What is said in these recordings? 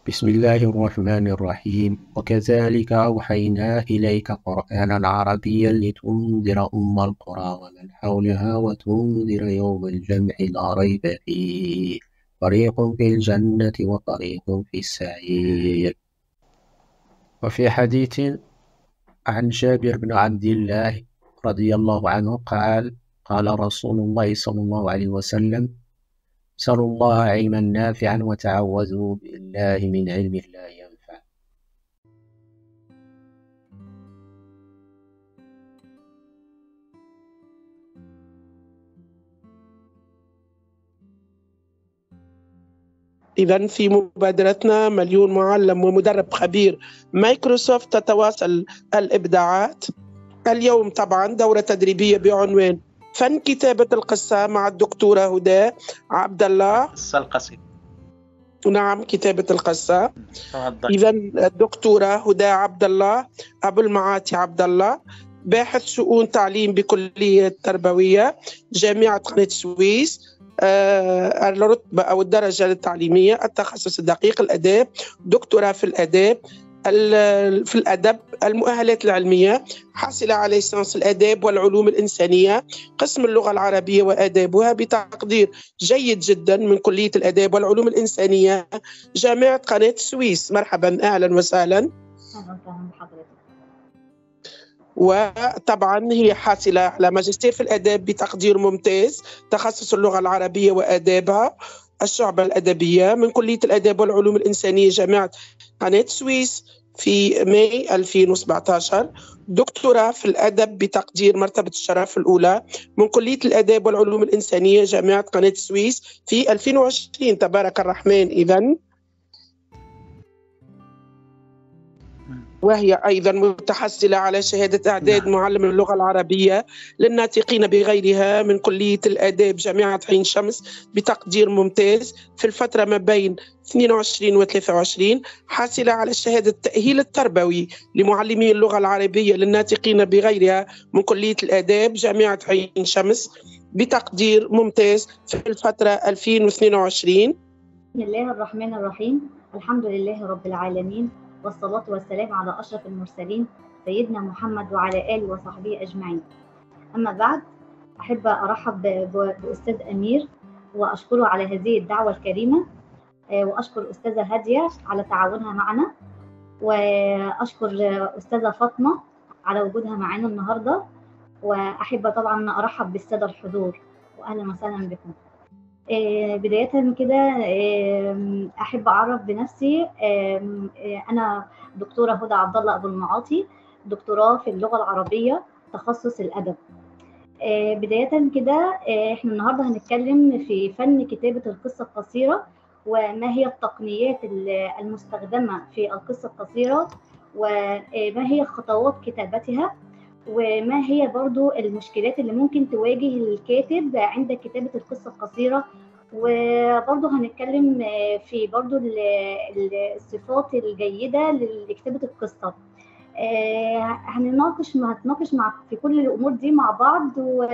بسم الله الرحمن الرحيم وكذلك أوحينا إليك قرآنا عربيا لتنذر أم القرى ومن حولها وتنذر يوم الجمع لا ريب فيه فريق في الجنة وفريق في السعير وفي حديث عن جابر بن عبد الله رضي الله عنه قال قال رسول الله صلى الله عليه وسلم سلوا الله علما نافعا وتعوذوا بالله من علم لا ينفع إذا في مبادرتنا مليون معلم ومدرب خبير مايكروسوفت تتواصل الإبداعات اليوم طبعا دورة تدريبية بعنوان فن كتابة القصة مع الدكتورة هدى عبد الله القصة القصيدة نعم كتابة القصة تفضل إذا الدكتورة هدى عبد الله أبو المعاتي عبد الله باحث شؤون تعليم بكلية التربوية جامعة قناة السويس آه، الرتبة أو الدرجة التعليمية التخصص الدقيق الآداب دكتوراه في الآداب ال- في الأدب المؤهلات العلمية حاصلة على ليسانس الآداب والعلوم الإنسانية قسم اللغة العربية وآدابها بتقدير جيد جدا من كلية الآداب والعلوم الإنسانية جامعة قناة السويس مرحبا أهلا وسهلا اهلا وسهلا بحضرتك وطبعا هي حاصلة على ماجستير في الآداب بتقدير ممتاز تخصص اللغة العربية وآدابها الشعبة الأدبية من كلية الآداب والعلوم الإنسانية جامعة قناة السويس في ماي 2017 دكتوراه في الأدب بتقدير مرتبة الشرف الأولى من كلية الآداب والعلوم الإنسانية جامعة قناة السويس في 2020 تبارك الرحمن إذن وهي أيضا متحصلة على شهادة إعداد نعم. معلم اللغة العربية للناطقين بغيرها من كلية الآداب جامعة عين شمس بتقدير ممتاز في الفترة ما بين 22 و 23 حاصلة على شهادة التأهيل التربوي لمعلمي اللغة العربية للناطقين بغيرها من كلية الآداب جامعة عين شمس بتقدير ممتاز في الفترة 2022 بسم الله الرحمن الرحيم الحمد لله رب العالمين والصلاة والسلام على أشرف المرسلين سيدنا محمد وعلى آله وصحبه أجمعين أما بعد أحب أرحب ب- ب- بأستاذ أمير وأشكره على هذه الدعوة الكريمة آه، وأشكر أستاذة هادية على تعاونها معنا وأشكر آه، أستاذة فاطمة على وجودها معنا النهاردة وأحب طبعا أرحب بالسادة الحضور وأهلا وسهلا بكم آه، بداية كده آم، أحب أعرف بنفسي آم، آه، أنا دكتورة هدى عبد الله أبو المعاطي دكتوراه في اللغة العربية تخصص الأدب آه، بداية كده آه، إحنا النهاردة هنتكلم في فن كتابة القصة القصيرة وما هي التقنيات ال- المستخدمة في القصة القصيرة وما هي خطوات كتابتها وما هي برضو المشكلات اللي ممكن تواجه الكاتب عند كتابة القصة القصيرة وبرضو هنتكلم آه، في برضو ال- ال- الصفات الجيدة لكتابة القصة آه، هنناقش هتناقش مع في كل الأمور دي مع بعض و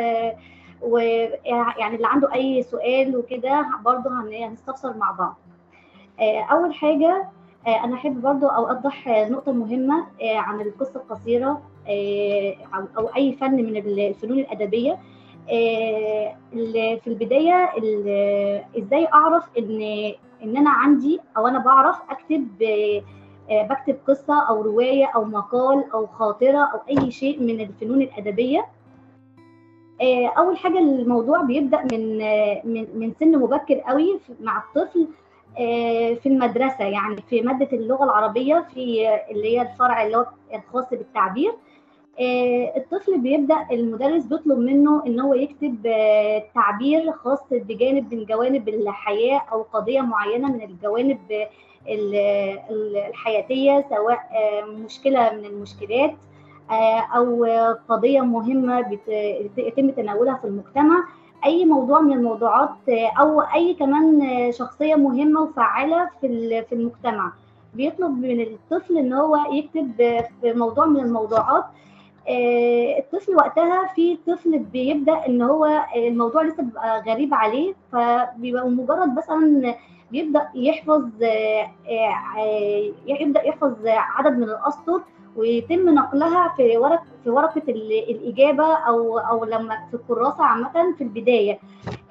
ويعني اللي عنده أي سؤال وكده برضو هن- هنستفسر مع بعض آه، أول حاجة آه، أنا أحب برضو أوضح آه، نقطة مهمة آه، عن القصة القصيرة آه، أو أو أي فن من الفنون الأدبية آه، ال- في البداية ال- إزاي أعرف إن إن أنا عندي أو أنا بعرف أكتب آه، آه، بكتب قصة أو رواية أو مقال أو خاطرة أو أي شيء من الفنون الأدبية آه، أول حاجة الموضوع بيبدأ من آه، من من سن مبكر قوي في- مع الطفل آه، في المدرسة يعني في مادة اللغة العربية في آه، اللي هي الفرع اللي هو الخاص بالتعبير آه، الطفل بيبدأ المدرس بيطلب منه إن هو يكتب آه، تعبير خاص بجانب من جوانب الحياة أو قضية معينة من الجوانب آه، ال- ال- الحياتية سواء آه، مشكلة من المشكلات آه، أو آه، قضية مهمة بت- يتم تناولها في المجتمع أي موضوع من الموضوعات آه، أو أي كمان آه، شخصية مهمة وفعالة في ال- في المجتمع بيطلب من الطفل إن هو يكتب آه، في موضوع من الموضوعات آه، الطفل وقتها في طفل بيبدا ان هو الموضوع لسه بيبقى غريب عليه فبيبقى مجرد مثلا بيبدا يحفظ آه، آه، يبدا يحفظ عدد من الاسطر ويتم نقلها في ورق في ورقه ال- الاجابه او او لما في الكراسه عامه في البدايه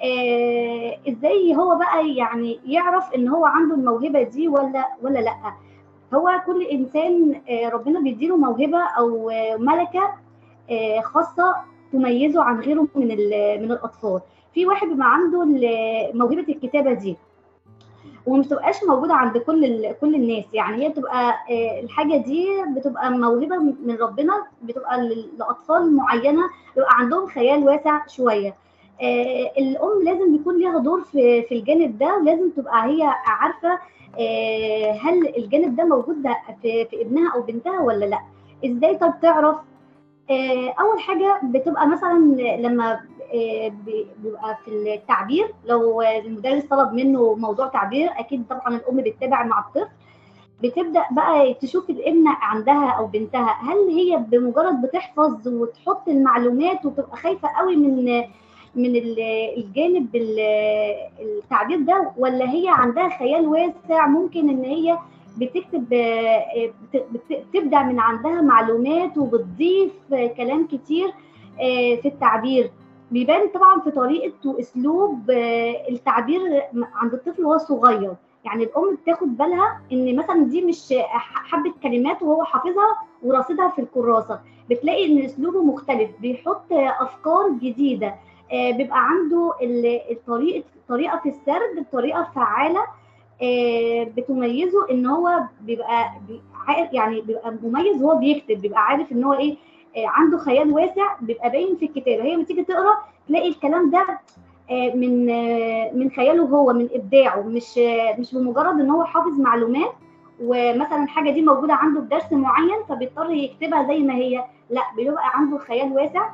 آه، ازاي هو بقى يعني يعرف ان هو عنده الموهبه دي ولا ولا لا هو كل انسان آه، ربنا بيديله موهبه او آه، ملكه آه، خاصه تميزه عن غيره من ال- من الاطفال في واحد بيبقى عنده ال- موهبه الكتابه دي وما بتبقاش موجوده عند كل ال- كل الناس يعني هي بتبقى آه، الحاجه دي بتبقى موهبه من ربنا بتبقى ل- لاطفال معينه بيبقى عندهم خيال واسع شويه آه، الام لازم يكون ليها دور في في الجانب ده ولازم تبقى هي عارفه آه، هل الجانب ده موجود ده في في ابنها او بنتها ولا لا ازاي طب تعرف آه، اول حاجه بتبقى مثلا لما آه، بي- بيبقى في التعبير لو المدرس طلب منه موضوع تعبير اكيد طبعا الام بتتابع مع الطفل بتبدا بقى تشوف الابن عندها او بنتها هل هي بمجرد بتحفظ وتحط المعلومات وتبقى خايفه قوي من من ال- الجانب ال- التعبير ده ولا هي عندها خيال واسع ممكن ان هي بتكتب آه، بت- بت- بتبدع من عندها معلومات وبتضيف آه، كلام كتير آه، في التعبير بيبان طبعا في طريقه واسلوب آه، التعبير عند الطفل وهو صغير يعني الام بتاخد بالها ان مثلا دي مش حبه كلمات وهو حافظها وراصدها في الكراسه بتلاقي ان اسلوبه مختلف بيحط افكار جديده آه، بيبقى عنده ال- الطريقه طريقه في السرد بطريقه فعاله آه، بتميزه ان هو بيبقى بي- عارف- يعني بيبقى مميز وهو بيكتب بيبقى عارف ان هو ايه آه، عنده خيال واسع بيبقى باين في الكتابه هي بتيجي تقرا تلاقي الكلام ده آه، من آه، من خياله هو من ابداعه مش آه، مش بمجرد ان هو حافظ معلومات ومثلا الحاجه دي موجوده عنده في درس معين فبيضطر يكتبها زي ما هي لا بيبقى عنده خيال واسع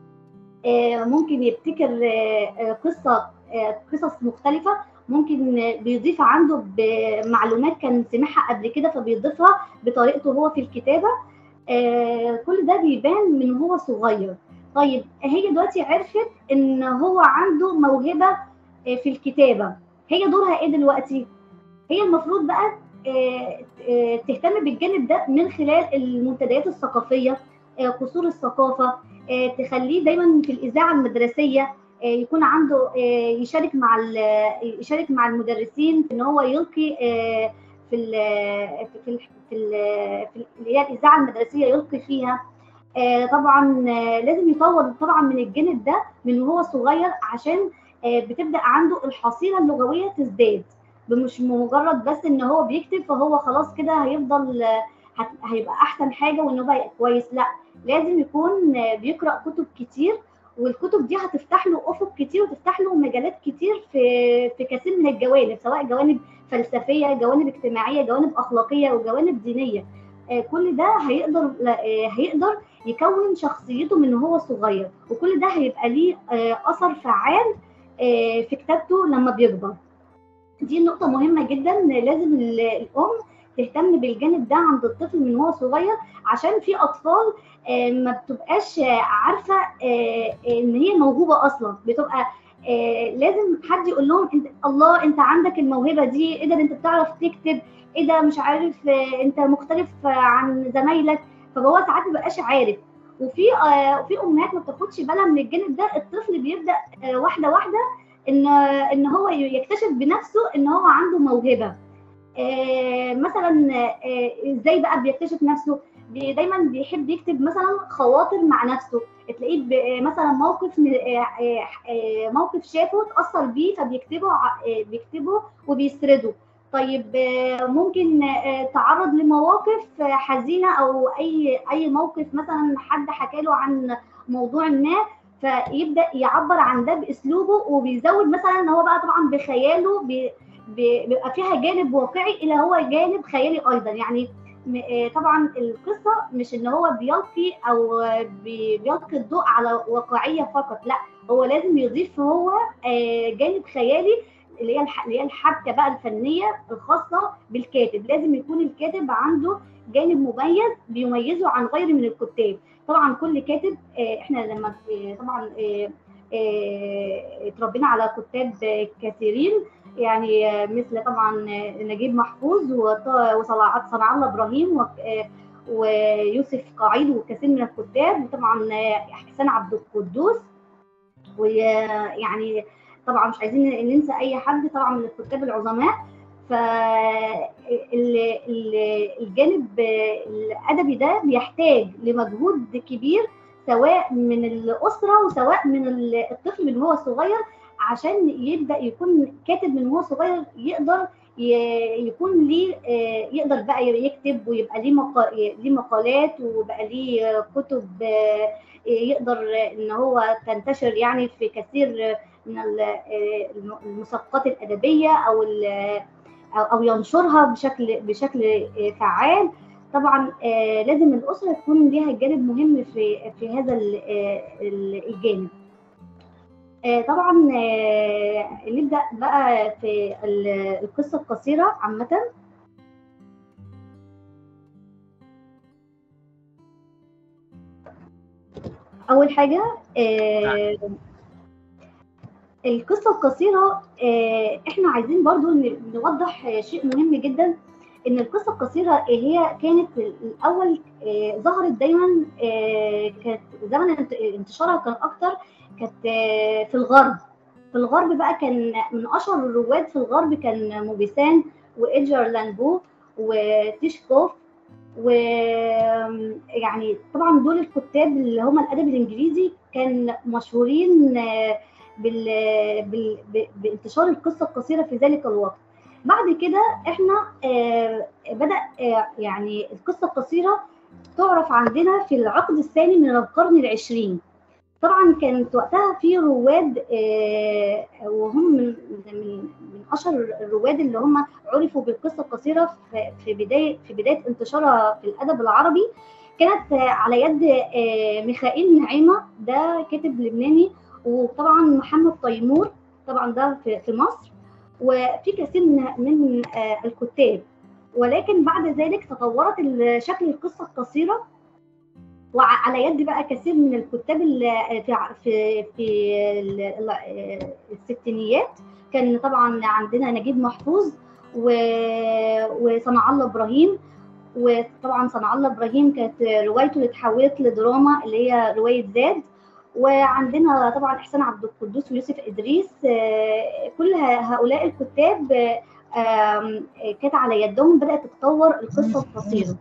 آه، ممكن يبتكر آه، آه، قصه آه، قصص مختلفه ممكن آه، بيضيف عنده بمعلومات كان سمعها قبل كده فبيضيفها بطريقته هو في الكتابه آه، كل ده بيبان من هو صغير طيب هي دلوقتي عرفت ان هو عنده موهبه آه، في الكتابه هي دورها ايه دلوقتي هي المفروض بقى آه، آه، تهتم بالجانب ده من خلال المنتديات الثقافيه آه، قصور الثقافه آه، تخليه دايما في الاذاعه المدرسيه آه، يكون عنده آه، يشارك مع ال- يشارك مع المدرسين في ان هو يلقي آه، في ال في ال في ال- في ال- اللي هي الاذاعه المدرسيه يلقي فيها آه، طبعا آه، لازم يطور طبعا من الجانب ده من وهو صغير عشان آه، بتبدا عنده الحصيله اللغويه تزداد مش مجرد بس ان هو بيكتب فهو خلاص كده هيفضل آه، هت- هيبقى احسن حاجه وان هو يبقى كويس لا لازم يكون آه، بيقرا كتب كتير والكتب دي هتفتح له افق كتير وتفتح له مجالات كتير في في كثير من الجوانب سواء جوانب فلسفيه جوانب اجتماعيه جوانب اخلاقيه وجوانب دينيه آه، كل ده هيقدر لا- آه، هيقدر يكون شخصيته من هو صغير وكل ده هيبقى ليه آه، اثر فعال آه، في كتابته لما بيكبر دي نقطة مهمة جدا لازم ال- الأم تهتم بالجانب ده عند الطفل من هو صغير عشان في أطفال آه، ما بتبقاش آه، عارفة آه، إن هي موهوبة أصلا بتبقى آه، لازم حد يقول لهم انت الله انت عندك الموهبه دي ايه ده انت بتعرف تكتب ايه ده مش عارف آه، انت مختلف آه، عن زمايلك فهو ساعات ما بيبقاش عارف وفي آه، في امهات ما بتاخدش بالها من الجانب ده الطفل بيبدا آه، واحده واحده ان ان هو يكتشف بنفسه ان هو عنده موهبه آه، مثلا آه، ازاي بقى بيكتشف نفسه بي- دايما بيحب يكتب مثلا خواطر مع نفسه تلاقيه ب- آه، مثلا موقف م- آه، آه، آه، موقف شافه اتاثر بيه فبيكتبه ع- آه، بيكتبه وبيسرده طيب آه، ممكن آه، تعرض لمواقف آه، حزينه او اي اي موقف مثلا حد حكى له عن موضوع ما فيبدا يعبر عن ده باسلوبه وبيزود مثلا ان هو بقى طبعا بخياله بي بي- بيبقى فيها جانب واقعي الى هو جانب خيالي ايضا يعني م- آه، طبعا القصه مش ان هو بيلقي او آه، بي- بيلقي الضوء على واقعيه فقط لا هو لازم يضيف هو آه، جانب خيالي اللي هي الح- اللي هي الحبكه بقى الفنيه الخاصه بالكاتب لازم يكون الكاتب عنده جانب مميز بيميزه عن غيره من الكتاب طبعا كل كاتب آه، احنا لما آه، طبعا آه، آه، اتربينا على كتاب آه، كثيرين يعني آه، مثل طبعا آه، نجيب محفوظ وط- وصنع صنع الله ابراهيم و- آه، ويوسف قعيد وكثير من الكتاب وطبعا آه، حسين عبد القدوس ويعني طبعا مش عايزين ننسى اي حد طبعا من الكتاب العظماء فالجانب الادبي ده بيحتاج لمجهود كبير سواء من الاسره وسواء من الطفل من هو صغير عشان يبدا يكون كاتب من هو صغير يقدر ي- يكون ليه آه، يقدر بقى يكتب ويبقى ليه مقا- ليه مقالات وبقى ليه كتب آه، يقدر ان هو تنتشر يعني في كثير من ال- آه، المسابقات الادبيه او ال- او أو ينشرها بشكل بشكل آه، فعال طبعا آه، لازم الاسره تكون ليها جانب مهم في في هذا ال- آه، ال- الجانب آه، طبعا آه، نبدا بقى في ال- القصه القصيره عامه اول حاجه آه، القصه القصيره آه، احنا عايزين برضو ن- نوضح آه، شيء مهم جدا ان القصه القصيره هي كانت الاول آه، ظهرت دايما آه، كانت زمن انت- انتشارها كان اكتر كانت آه، في الغرب في الغرب بقى كان من اشهر الرواد في الغرب كان موبيسان وايدجر لانبو وتيشكوف ويعني طبعا دول الكتاب اللي هم الادب الانجليزي كان مشهورين آه، بال... بال... ب- بانتشار القصه القصيره في ذلك الوقت بعد كده احنا آه، بدا آه، يعني القصه القصيره تعرف عندنا في العقد الثاني من القرن العشرين طبعا كانت وقتها في رواد آه، وهم من من من اشهر الرواد اللي هم عرفوا بالقصه القصيره في- في بدايه في بدايه انتشارها في الادب العربي كانت آه، على يد آه، ميخائيل نعيمه ده كاتب لبناني وطبعا محمد تيمور طبعا ده في في مصر وفي كثير من من آه، الكتاب ولكن بعد ذلك تطورت ال- شكل القصه القصيره وعلى يد بقى كثير من الكتاب اللي في ع- في في ال- ال- آه، الستينيات كان طبعا عندنا نجيب محفوظ و- وصنع الله ابراهيم وطبعا صنع الله ابراهيم كانت روايته اللي اتحولت لدراما اللي هي روايه زاد وعندنا طبعا احسان عبد القدوس ويوسف ادريس آه، كل ه- هؤلاء الكتاب آه، آم، آه، كانت على يدهم بدات تتطور القصه القصيره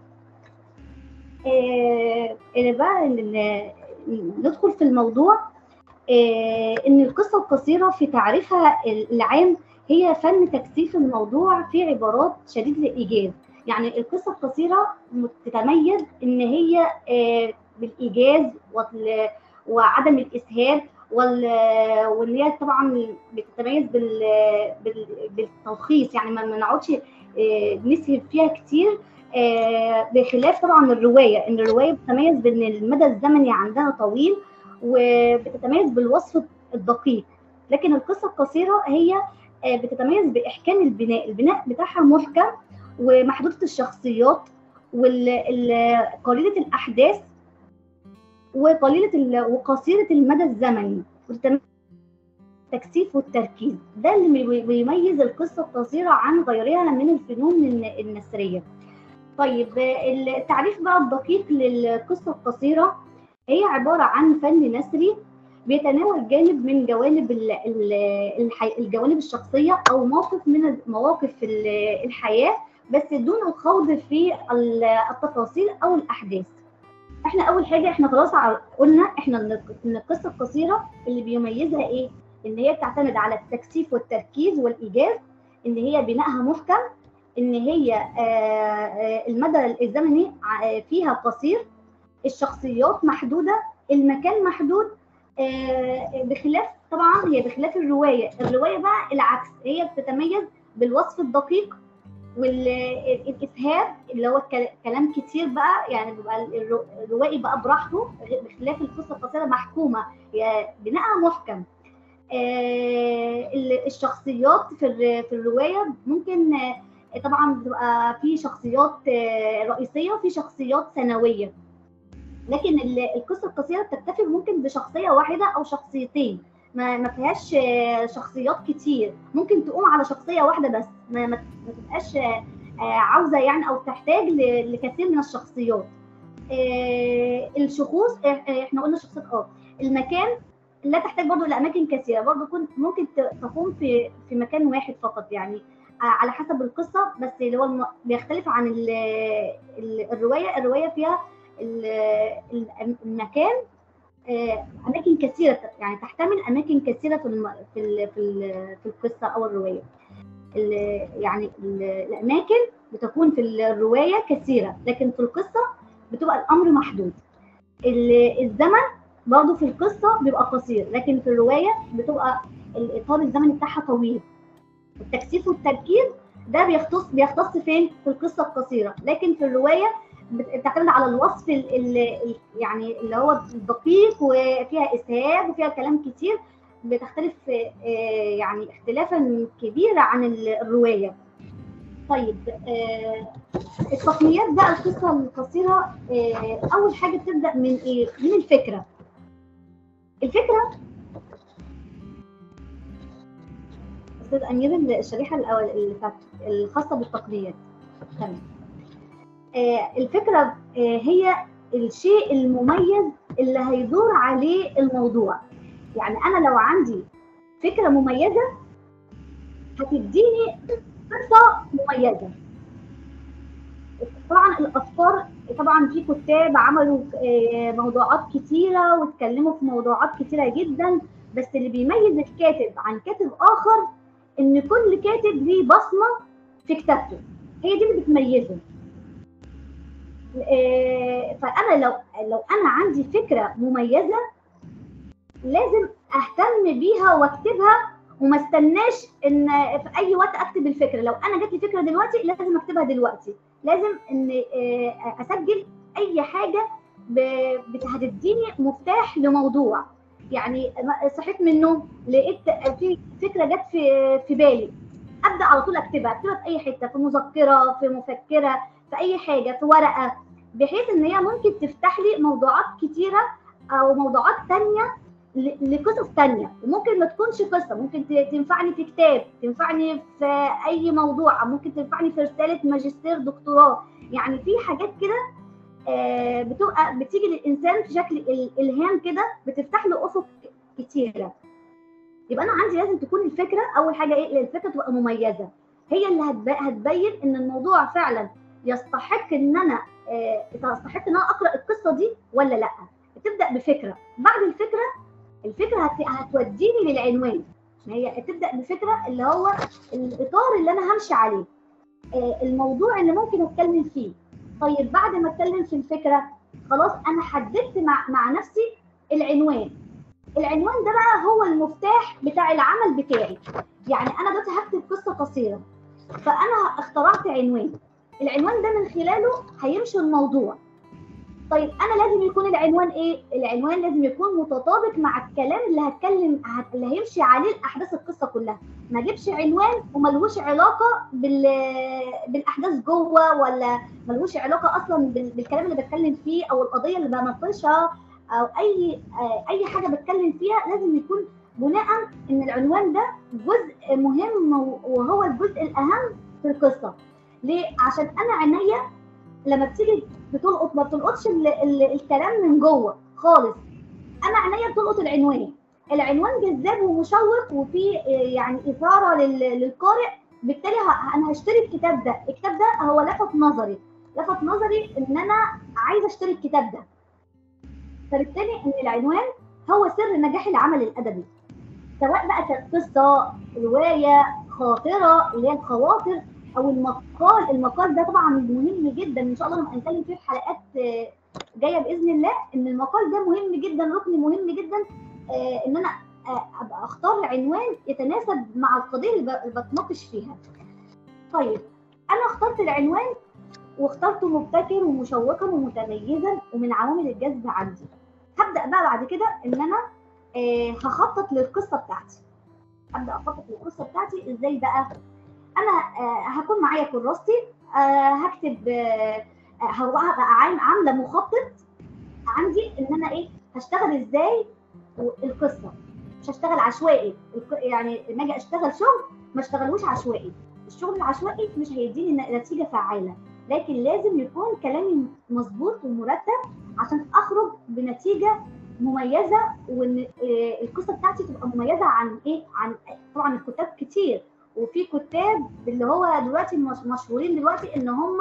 آه، آه، بقى ن- ندخل في الموضوع آه، ان القصه القصيره في تعريفها العام هي فن تكثيف الموضوع في عبارات شديده الايجاز يعني القصه القصيره تتميز ان هي آه، بالايجاز وال- وعدم الاسهال وال- وان هي طبعا بتتميز بال- بال- بالتلخيص يعني ما ما نقعدش آه، نسهب فيها كتير آه، بخلاف طبعا الروايه ان الروايه بتتميز بان المدى الزمني عندها طويل وبتتميز بالوصف الدقيق لكن القصه القصيره هي آه، بتتميز باحكام البناء البناء بتاعها محكم ومحدوده الشخصيات وقليله الاحداث وقليله ال- وقصيره المدى الزمني وتتميز التكثيف والتركيز ده اللي بي- بيميز القصه القصيره عن غيرها من الفنون الن- النثريه طيب آه، التعريف بقى الدقيق للقصه القصيره هي عباره عن فن نثري بيتناول جانب من جوانب ال- ال- الحي... الجوانب الشخصيه او موقف من مواقف ال- الحياه بس دون الخوض في ال- التفاصيل او الاحداث احنا اول حاجه احنا خلاص ع- قلنا احنا ان إن القصه القصيره اللي بيميزها ايه ان هي بتعتمد على التكثيف والتركيز والايجاز ان هي بنائها محكم ان هي آه، آه، المدى الزمني ع- فيها قصير الشخصيات محدوده المكان محدود آه، بخلاف طبعا هي بخلاف الروايه الروايه بقى العكس هي بتتميز بالوصف الدقيق والاسهاب اللي هو الك- كلام كتير بقى يعني بيبقى الرو- الروائي بقى براحته بخلاف القصه القصيره محكومه هي بنائها محكم آه، ال- الشخصيات في الر- في الروايه ممكن آه، طبعا بتبقى في شخصيات آه، رئيسيه وفي شخصيات ثانويه لكن ال- القصه القصيره بتكتفي ممكن بشخصيه واحده او شخصيتين ما ما فيهاش آه، شخصيات كتير ممكن تقوم على شخصيه واحده بس ما, ما ما تبقاش آه، آه، عاوزه يعني او تحتاج ل- لكثير من الشخصيات آه، الشخوص آه، آه، احنا قلنا شخصيات اه المكان لا تحتاج برضو لاماكن كثيره برضو كنت ممكن ت- تقوم في في مكان واحد فقط يعني آه، على حسب القصه بس اللي هو الم- بيختلف عن ال- ال- الروايه الروايه فيها ال- ال- المكان آه، اماكن كثيره يعني تحتمل اماكن كثيره في الم... في ال... في ال... في القصه او الروايه ال... يعني ال... الاماكن بتكون في الروايه كثيره لكن في القصه بتبقى الامر محدود ال... الزمن برضه في القصه بيبقى قصير لكن في الروايه بتبقى الاطار الزمني بتاعها طويل التكثيف والتركيز ده بيختص بيختص فين في القصه القصيره لكن في الروايه بتعتمد على الوصف ال ال يعني اللي هو الدقيق وفيها اسهاب وفيها كلام كتير بتختلف آه، يعني اختلافا كبيرا عن ال- الروايه طيب آه، التقنيات بقى القصه القصيره آه، اول حاجه بتبدا من ايه من الفكره الفكره استاذ امير الشريحه الاول اللي فاتت الخاصه بالتقنيات تمام آه، الفكره آه، هي الشيء المميز اللي هيدور عليه الموضوع يعني انا لو عندي فكره مميزه هتديني قصه مميزه طبعا الافكار طبعا في كتاب عملوا آه، موضوعات كتيره واتكلموا في موضوعات كتيره جدا بس اللي بيميز الكاتب عن كاتب اخر ان كل كاتب ليه بصمه في كتابته هي دي اللي بتميزه آه، فانا لو لو انا عندي فكره مميزه لازم اهتم بيها واكتبها وما استناش ان في اي وقت اكتب الفكره لو انا جات لي فكره دلوقتي لازم اكتبها دلوقتي لازم ان آه، اسجل اي حاجه ب- بت- هتديني مفتاح لموضوع يعني صحيت من النوم لقيت في فكره جت في في بالي ابدا على طول اكتبها اكتبها في اي حته في مذكره في مفكره في اي حاجه في ورقه بحيث ان هي ممكن تفتح لي موضوعات كتيره او موضوعات تانية ل- لقصص تانية وممكن ما تكونش قصة ممكن ت- تنفعني في كتاب تنفعني في أي موضوع أو ممكن تنفعني في رسالة ماجستير دكتوراه يعني في حاجات كده آه، بتبقى بتيجي للإنسان في شكل ال- إلهام كده بتفتح له أفق كتيرة يبقى أنا عندي لازم تكون الفكرة أول حاجة إيه الفكرة تبقى مميزة هي اللي هتب- هتبين إن الموضوع فعلا يستحق إن أنا آه، تستحق إن أنا أقرأ القصة دي ولا لأ بتبدأ بفكرة بعد الفكرة الفكره هت... هتوديني للعنوان هي تبدا بفكره اللي هو الاطار اللي انا همشي عليه آه، الموضوع اللي ممكن اتكلم فيه طيب بعد ما اتكلم في الفكره خلاص انا حددت مع مع نفسي العنوان العنوان ده بقى هو المفتاح بتاع العمل بتاعي يعني انا دلوقتي هكتب قصه قصيره فانا اخترعت عنوان العنوان ده من خلاله هيمشي الموضوع طيب انا لازم يكون العنوان ايه العنوان لازم يكون متطابق مع الكلام اللي هتكلم هت- اللي هيمشي عليه الاحداث القصه كلها ما اجيبش عنوان وملهوش علاقه بال بالاحداث جوه ولا ملهوش علاقه اصلا بال- بالكلام اللي بتكلم فيه او القضيه اللي بناقشها او اي آه، اي حاجه بتكلم فيها لازم يكون بناء ان العنوان ده جزء مهم وهو الجزء الاهم في القصه ليه عشان انا عينيا لما بتيجي بتلقط ما بتلقطش ال ال الكلام من جوه خالص انا عينيا بتلقط العنوان العنوان جذاب ومشوق وفيه آه، يعني اثاره لل- للقارئ بالتالي ه- انا هشتري الكتاب ده الكتاب ده هو لفت نظري لفت نظري ان انا عايزه اشتري الكتاب ده فبالتالي ان العنوان هو سر نجاح العمل الادبي سواء بقى كانت قصه روايه خاطره اللي هي الخواطر او المقال المقال ده طبعا مهم جدا ان شاء الله نبقى نتكلم فيه في حلقات آه، جايه باذن الله ان المقال ده مهم جدا ركن مهم جدا آه، ان انا آه، ابقى اختار عنوان يتناسب مع القضيه اللي ب- اللي بتناقش فيها طيب انا اخترت العنوان واخترته مبتكر ومشوقا ومتميزا ومن عوامل الجذب عندي هبدا بقى بعد كده ان انا آه، هخطط للقصه بتاعتي ابدا اخطط القصه بتاعتي ازاي بقى انا آه، هكون معايا كراستي آه، هكتب آه، هبقى عام- عامله مخطط عندي ان انا ايه هشتغل ازاي القصه مش هشتغل عشوائي الق- يعني لما اجي اشتغل شغل ما اشتغلوش عشوائي الشغل العشوائي مش هيديني ن- نتيجه فعاله لكن لازم يكون كلامي مظبوط ومرتب عشان اخرج بنتيجه مميزه وان آه، القصه بتاعتي تبقى مميزه عن ايه عن طبعا الكتاب كتير وفي كتاب اللي هو دلوقتي مش- مشهورين دلوقتي ان هم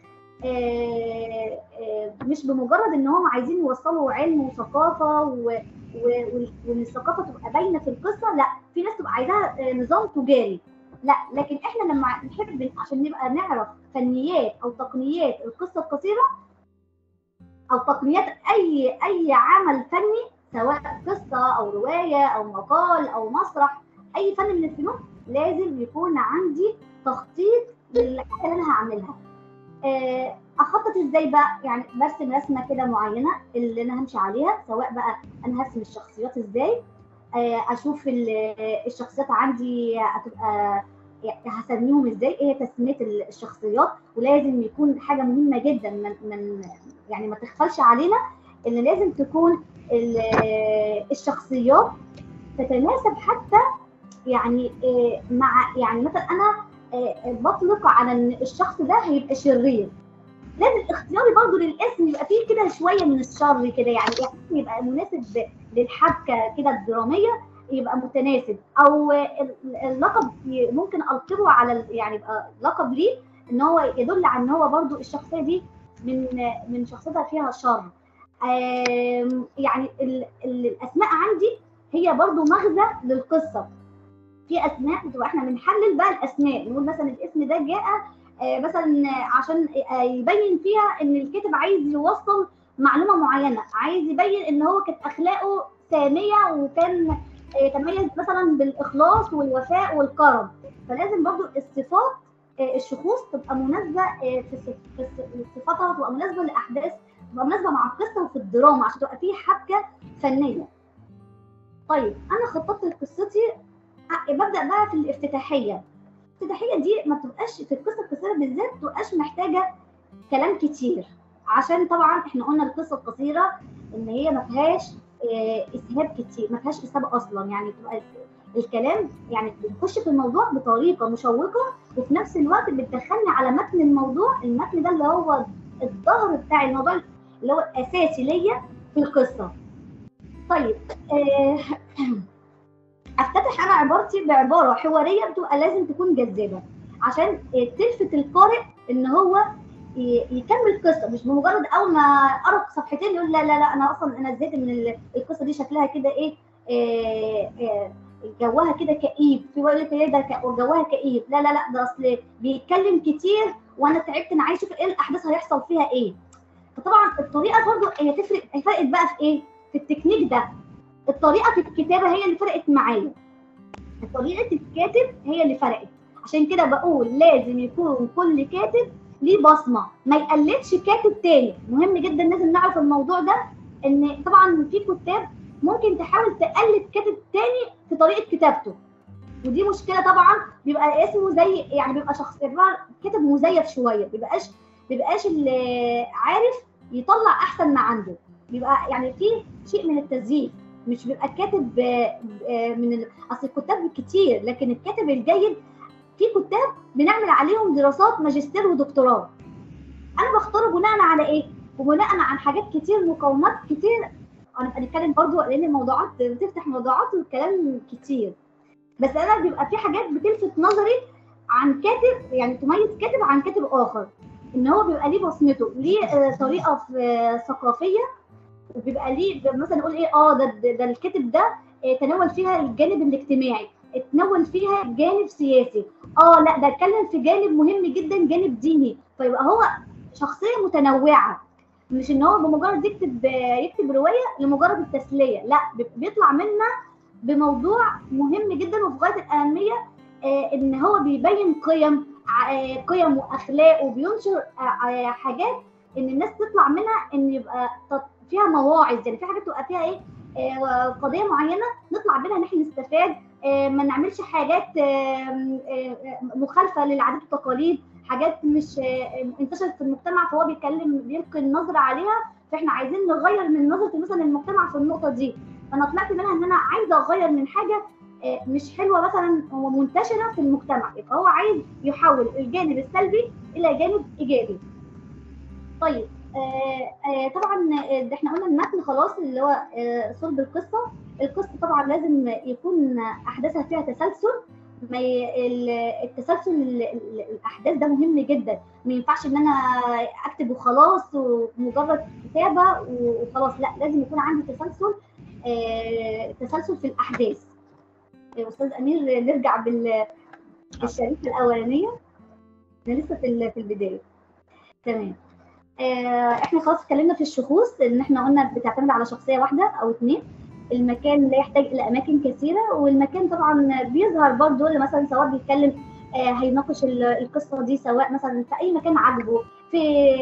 آه، آه، مش بمجرد ان هم عايزين يوصلوا علم وثقافه و- و- وال- وان الثقافه تبقى باينه في القصه لا في ناس تبقى عايزاها آه، نظام تجاري لا لكن احنا لما نحب عشان نبقى نعرف فنيات او تقنيات القصه القصيره او تقنيات اي اي عمل فني سواء قصه او روايه او مقال او مسرح اي فن من الفنون لازم يكون عندي تخطيط للحاجه اللي انا هعملها آه، اخطط ازاي بقى يعني برسم رسمه كده معينه اللي انا همشي عليها سواء بقى انا هرسم الشخصيات ازاي آه، اشوف ال- الشخصيات عندي هتبقى يعني هسميهم ازاي ايه هي تسميه الشخصيات ولازم يكون حاجه مهمه جدا من من يعني ما تغفلش علينا ان لازم تكون ال- الشخصيات تتناسب حتى يعني آه، مع يعني مثلا انا آه، بطلق على ان الشخص ده هيبقى شرير لازم اختياري برضو للاسم يبقى فيه كده شويه من الشر كده يعني اسم يبقى مناسب للحبكه كده الدراميه يبقى متناسب او ال- اللقب ي- ممكن القبه على ال- يعني يبقى لقب ليه ان هو يدل على ان هو برضو الشخصيه دي من من شخصيتها فيها شر آم، يعني ال- ال- الاسماء عندي هي برضو مغزى للقصه في اسماء بتبقى احنا بنحلل بقى الاسماء نقول مثلا الاسم ده جاء آه، مثلا عشان آه، يبين فيها ان الكاتب عايز يوصل معلومه معينه عايز يبين ان هو كانت اخلاقه ساميه وكان آه، تميز مثلا بالاخلاص والوفاء والكرم فلازم برضو الصفات آه، الشخوص تبقى مناسبه آه، في صف- في ص- صفاتها تبقى مناسبه لاحداث تبقى مناسبه مع القصه وفي الدراما عشان تبقى في حبكه فنيه طيب انا خططت لقصتي آه، ببدا بقى في الافتتاحيه الافتتاحيه دي ما بتبقاش في القصه القصيره بالذات ما بتبقاش محتاجه كلام كتير عشان طبعا احنا قلنا القصه القصيره ان هي ما فيهاش آه، اسهاب كتير ما فيهاش اسهاب اصلا يعني بتبقى الكلام يعني بنخش في الموضوع بطريقه مشوقه وفي نفس الوقت بتدخلني على متن الموضوع المتن ده اللي هو الظهر بتاع الموضوع اللي هو الاساسي ليا في القصه طيب آه، افتتح انا عبارتي بعباره حواريه بتبقى لازم تكون جذابه عشان آه، تلفت القارئ ان هو ي- يكمل القصه مش بمجرد اول ما قرا صفحتين يقول لا لا لا انا اصلا انا زهقت من ال- القصه دي شكلها كده ايه آه، آه، جوها كده كئيب في يقول لك ايه ده ك- جوها كئيب لا لا لا ده اصل بيتكلم كتير وانا تعبت انا عايز اشوف ايه الاحداث هيحصل فيها ايه فطبعا الطريقه برضو هي تفرق هي فرقت بقى في ايه في التكنيك ده الطريقه في الكتابه هي اللي فرقت معايا طريقه الكاتب هي اللي فرقت عشان كده بقول لازم يكون كل كاتب ليه بصمه ما يقلدش كاتب تاني مهم جدا لازم نعرف الموضوع ده ان طبعا في كتاب ممكن تحاول تقلد كاتب تاني في طريقه كتابته ودي مشكله طبعا بيبقى اسمه زي يعني بيبقى شخص بيبقى كاتب مزيف شويه بيبقاش بيبقاش اللي عارف يطلع احسن ما عنده بيبقى يعني في شيء من التزييف مش بيبقى الكاتب آه، آه، من ال... اصل الكتاب كتير لكن الكاتب الجيد في كتاب بنعمل عليهم دراسات ماجستير ودكتوراه انا بختاره بناء على ايه وبناء عن حاجات كتير مقومات كتير هنبقى نتكلم برضو لان الموضوعات بتفتح موضوعات والكلام كتير بس انا بيبقى في حاجات بتلفت نظري عن كاتب يعني تميز كاتب عن كاتب اخر ان هو بيبقى ليه بصمته ليه آه، طريقه في آه، ثقافيه وبيبقى ليه مثلا نقول ايه اه ده ده, ده الكاتب ده آه، تناول فيها الجانب الاجتماعي اتناول فيها جانب سياسي اه لا ده اتكلم في جانب مهم جدا جانب ديني فيبقى هو شخصيه متنوعه مش ان هو بمجرد يكتب يكتب روايه لمجرد التسليه لا بي- بيطلع منها بموضوع مهم جدا وفي غايه الاهميه آه، ان هو بيبين قيم ع- آه، قيم واخلاق وبينشر آه، آه، حاجات ان الناس تطلع منها ان يبقى تط- فيها مواعظ يعني في حاجات تبقى فيها ايه آه، قضيه معينه نطلع منها ان احنا نستفاد آه، ما نعملش حاجات آم، آه، آه، مخالفه للعادات والتقاليد حاجات مش آه، انتشرت في المجتمع فهو بيتكلم بيلقي النظره عليها فاحنا عايزين نغير من نظره مثلا المجتمع في النقطه دي فانا طلعت منها ان انا عايزه اغير من حاجه آه، مش حلوه مثلا ومنتشره في المجتمع يبقى هو عايز يحول الجانب السلبي الى جانب ايجابي طيب آه آه طبعا آه، ده احنا قلنا المتن خلاص اللي هو آه صلب القصه القصه طبعا لازم يكون احداثها فيها تسلسل ما ي- ال- التسلسل ال- ال- الاحداث ده مهم جدا ما ينفعش ان انا اكتب وخلاص ومجرد كتابه وخلاص لا لازم يكون عندي تسلسل آه تسلسل في الاحداث آه، استاذ امير نرجع بال بالشريحه الاولانيه احنا لسه في ال- في البدايه تمام آه، احنا خلاص اتكلمنا في الشخوص ان احنا قلنا بتعتمد على شخصيه واحده او اتنين المكان لا يحتاج الى اماكن كثيره والمكان طبعا بيظهر برضه اللي مثلا سواء بيتكلم آه، هيناقش ال- القصه دي سواء مثلا في اي مكان عاجبه في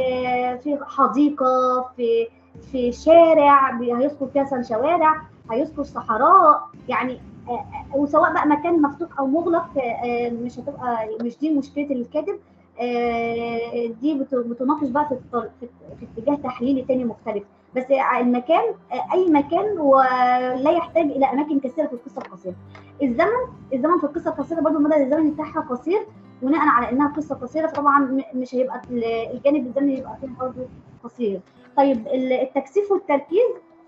في حديقه في في شارع بي- هيذكر فيها مثلا شوارع هيذكر صحراء يعني آه، آه، وسواء بقى مكان مفتوح او مغلق آه، آه، مش هتبقى مش دي مشكله الكاتب آه، دي بت- بتناقش بقى في الط- في في اتجاه تحليلي تاني مختلف بس المكان آه، اي مكان ولا يحتاج الى اماكن كثيره في القصه القصيره الزمن الزمن في القصه القصيره برضو المدى الزمني بتاعها قصير بناء على انها قصه قصيره فطبعا م- مش هيبقى ال- الجانب الزمني يبقى فيها برضو قصير طيب ال- التكثيف والتركيز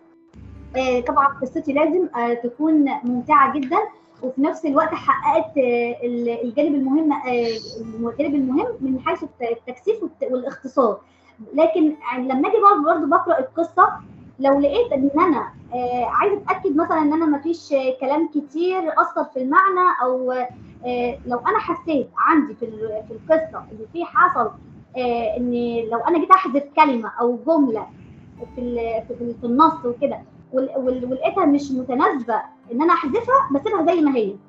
آه، طبعا قصتي لازم آه، تكون ممتعه جدا وفي نفس الوقت حققت آه، ال- الجانب المهم آه، الجانب المهم من حيث الت- التكثيف والت- والاختصار لكن لما اجي برضه برضه بقرا القصه لو لقيت ان انا آه، عايزه اتاكد مثلا ان انا ما فيش كلام كتير اثر في المعنى او آه، لو انا حسيت عندي في ال- في القصه ان في حصل آه، ان لو انا جيت احذف كلمه او جمله في ال- في ال- في النص وكده وال- وال- ولقيتها مش متناسبه ان انا احذفها بسيبها زي ما هي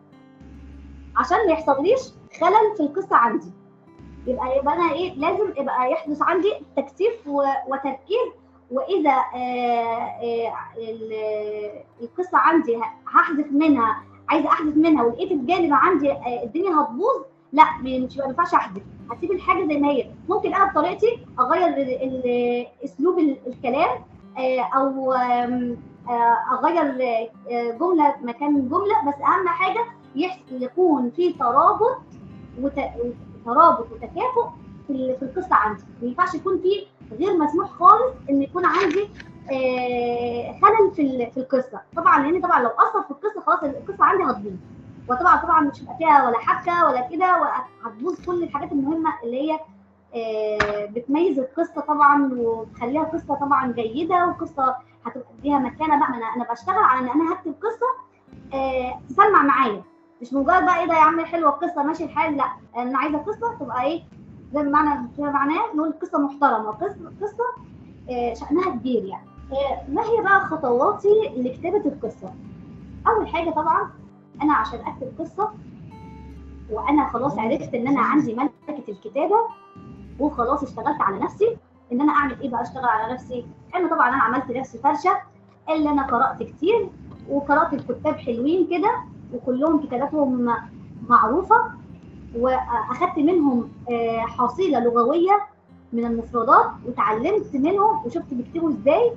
عشان ما يحصليش خلل في القصه عندي يبقى يبقى انا ايه لازم يبقى يحدث عندي تكثيف و- وتركيز واذا آه، آه، ال- القصه عندي ه- هحذف منها عايزه احذف منها ولقيت الجانب عندي آه، الدنيا هتبوظ لا مش ما ينفعش احذف هسيب الحاجه زي ما هي ممكن انا بطريقتي اغير ال- ال- اسلوب ال- الكلام آه، او آم، آه، اغير آه، جمله مكان جمله بس اهم حاجه يحس- يكون في ترابط وت- ترابط وتكافؤ في ال- في القصه عندي ما ينفعش يكون في غير مسموح خالص ان يكون عندي آه، خلل في ال- في القصه طبعا لان طبعا لو اثر في القصه خلاص القصه عندي هتبوظ وطبعا طبعا مش هيبقى فيها ولا حبكه ولا كده وهتبوظ كل الحاجات المهمه اللي هي آه، بتميز القصه طبعا وتخليها قصه طبعا جيده وقصه هتبقى ليها مكانه بقى ما انا انا بشتغل على ان انا هكتب قصه آه، تسمع معايا مش مجرد بقى ايه ده يا عم حلوه القصه ماشي الحال لا انا عايزه قصه تبقى ايه زي ما معنى كده معناه نقول قصه محترمه قصه قصه آه، شانها كبير يعني آه، ما هي بقى خطواتي لكتابه القصه اول حاجه طبعا انا عشان اكتب قصه وانا خلاص عرفت ان انا عندي ملكه الكتابه وخلاص اشتغلت على نفسي ان انا اعمل ايه بقى اشتغل على نفسي ان طبعا انا عملت نفسي فرشه اللي انا قرات كتير وقرات الكتاب حلوين كده وكلهم كتاباتهم معروفه واخدت منهم آه، حصيله لغويه من المفردات وتعلمت منهم وشفت بيكتبوا ازاي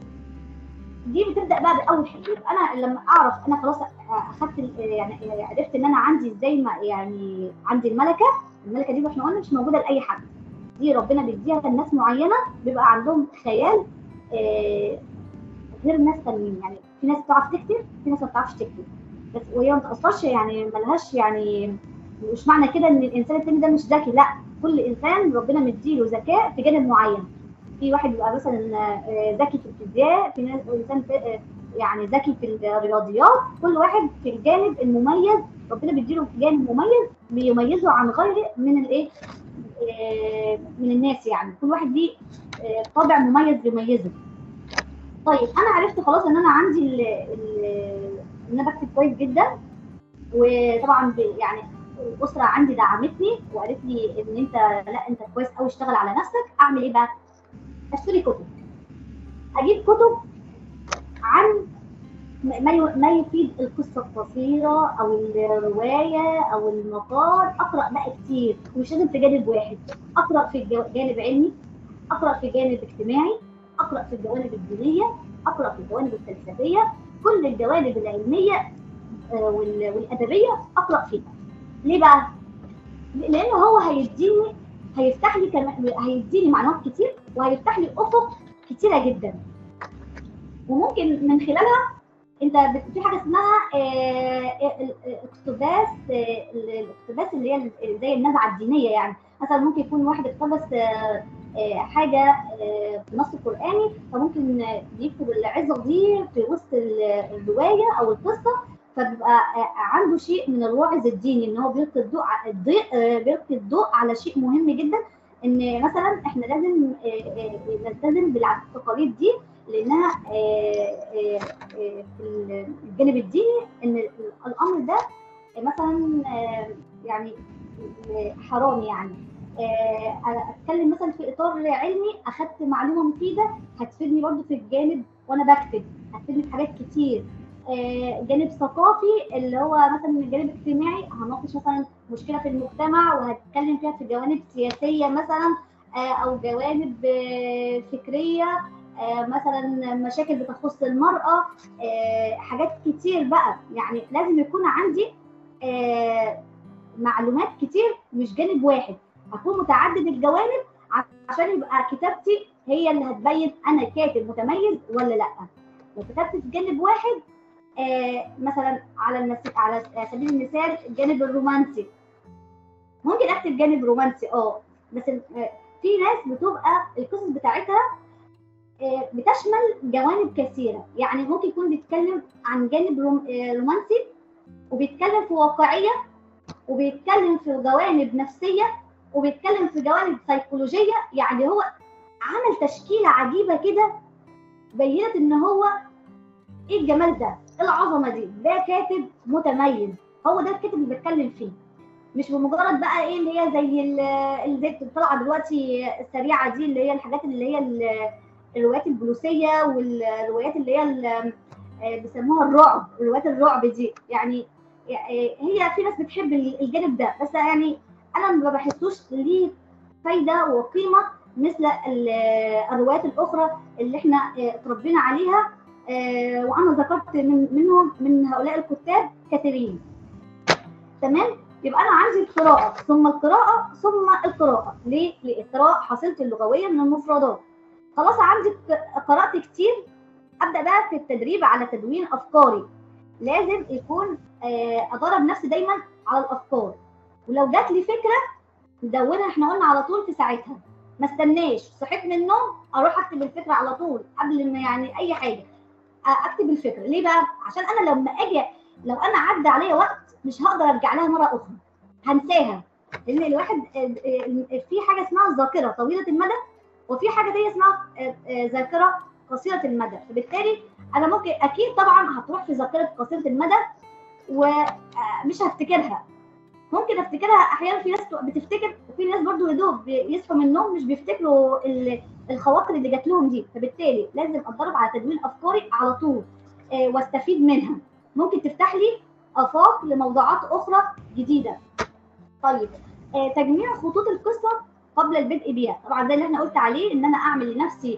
دي بتبدا بقى باول حاجه يبقى انا لما اعرف انا خلاص اخدت ال- يعني عرفت ان انا عندي ازاي ما يعني عندي الملكه الملكه دي احنا قلنا مش موجوده لاي حد دي ربنا بيديها لناس معينه بيبقى عندهم خيال آه، غير ناس تانيين يعني في ناس بتعرف تكتب في ناس ما بتعرفش تكتب بس وهي ما تاثرش يعني ملهاش يعني مش معنى كده ان الانسان التاني ده مش ذكي لا كل انسان ربنا مديله ذكاء في جانب معين في واحد بيبقى مثلا آه، ذكي في الفيزياء في ناس انسان في- آه، يعني ذكي في الرياضيات كل واحد في الجانب المميز ربنا بيديله جانب مميز بيميزه عن غيره من الايه آه، من الناس يعني كل واحد ليه آه، طابع مميز بيميزه طيب انا عرفت خلاص ان انا عندي ال ال ان انا بكتب كويس جدا وطبعا ب- يعني الاسره عندي دعمتني وقالت لي ان انت لا انت كويس قوي اشتغل على نفسك اعمل ايه بقى؟ اشتري كتب اجيب كتب عن ما ي- ما يفيد القصه القصيره او الروايه او المقال اقرا بقى كتير مش لازم في جانب واحد اقرا في الجو- جانب علمي اقرا في جانب اجتماعي اقرا في الجوانب الدينيه اقرا في الجوانب الفلسفيه كل الجوانب العلميه آه، وال- والادبيه اقرا فيها ليه بقى؟ لان هو هيديني هيفتح لي كمان هيديني معلومات كتير وهيفتح لي افق كتيره جدا وممكن من خلالها انت بت- في حاجه اسمها آه، ال- اقتباس آه، ال- الاقتباس اللي هي ال- زي النزعه الدينيه يعني مثلا ممكن يكون واحد اقتبس آه، آه، حاجه آه، في نص قراني فممكن آه، يكتب العظه دي في وسط ال- الروايه او القصه فبيبقى آه، عنده شيء من الوعظ الديني ان هو بيلقي الضوء ع- الضوء آه، بيلقي الضوء على شيء مهم جدا ان مثلا احنا لازم آه، آه، نلتزم بالعادات والتقاليد دي لانها آه، آه، آه، في الجانب الديني ان الامر ده مثلا آه، يعني آه، حرام يعني آه، أنا اتكلم مثلا في اطار علمي اخدت معلومه مفيده هتفيدني برضو في الجانب وانا بكتب هتفيدني في حاجات كتير آه، جانب ثقافي اللي هو مثلا الجانب الاجتماعي هناقش مثلا مشكله في المجتمع وهتكلم فيها في جوانب سياسيه مثلا آه، او جوانب آه، فكريه آه، مثلا مشاكل بتخص المراه آه، حاجات كتير بقى يعني لازم يكون عندي آه، معلومات كتير مش جانب واحد هكون متعدد الجوانب عشان يبقى كتابتي هي اللي هتبين انا كاتب متميز ولا لا لو كتبت في جانب واحد آه مثلا على المس... على سبيل المثال الجانب الرومانسي ممكن اكتب جانب رومانسي اه بس آه في ناس بتبقى القصص بتاعتها آه بتشمل جوانب كثيره يعني ممكن يكون بيتكلم عن جانب روم... آه رومانسي وبيتكلم في واقعيه وبيتكلم في جوانب نفسيه وبيتكلم في جوانب سيكولوجيه يعني هو عمل تشكيله عجيبه كده بينت ان هو ايه الجمال ده؟ ايه العظمه دي؟ ده كاتب متميز هو ده الكاتب اللي بتكلم فيه مش بمجرد بقى ايه اللي هي زي اللي زي طالعه دلوقتي السريعه دي اللي هي الحاجات اللي هي الروايات البوليسيه والروايات اللي هي بيسموها الرعب روايات الرعب دي يعني هي في ناس بتحب الجانب ده بس يعني انا ما بحسوش ليه فايده وقيمه مثل الروايات الاخرى اللي احنا اتربينا عليها وانا ذكرت من منهم من هؤلاء الكتاب كثيرين تمام يبقى انا عندي القراءه ثم القراءه ثم القراءه ليه لإثراء حصيلتي اللغويه من المفردات خلاص عندي قرات كتير ابدا بقى في التدريب على تدوين افكاري لازم يكون ادرب نفسي دايما على الافكار ولو جات لي فكره ندونها احنا قلنا على طول في ساعتها ما استناش صحيت من النوم اروح اكتب الفكره على طول قبل ما يعني اي حاجه اكتب الفكره ليه بقى عشان انا لما اجي لو انا عدى عليا وقت مش هقدر ارجع لها مره اخرى هنساها لان الواحد في حاجه اسمها الذاكره طويله المدى وفي حاجه تانية اسمها ذاكره قصيره المدى فبالتالي انا ممكن اكيد طبعا هتروح في ذاكره قصيره المدى ومش هفتكرها ممكن افتكرها احيانا في ناس بتفتكر وفي ناس برضو يا دوب يصحوا من النوم مش بيفتكروا الخواطر اللي جات لهم دي فبالتالي لازم اتدرب على تدوين افكاري على طول آه واستفيد منها ممكن تفتح لي افاق لموضوعات اخرى جديده طيب آه تجميع خطوط القصه قبل البدء بيها طبعا ده اللي احنا قلت عليه ان انا اعمل لنفسي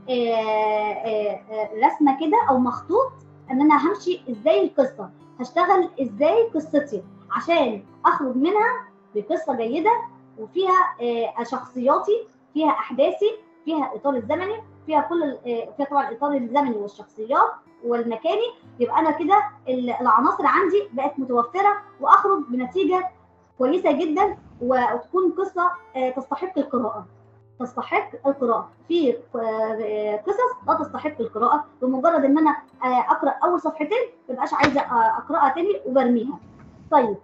آه رسمه كده او مخطوط ان انا همشي ازاي القصه هشتغل ازاي قصتي عشان اخرج منها بقصه جيده وفيها شخصياتي فيها احداثي فيها الاطار الزمني فيها كل فيها طبعا الاطار الزمني والشخصيات والمكاني يبقى انا كده العناصر عندي بقت متوفره واخرج بنتيجه كويسه جدا وتكون قصه تستحق القراءه تستحق القراءه في قصص لا تستحق القراءه بمجرد ان انا اقرا اول صفحتين ما بقاش عايزه اقراها تاني وبرميها طيب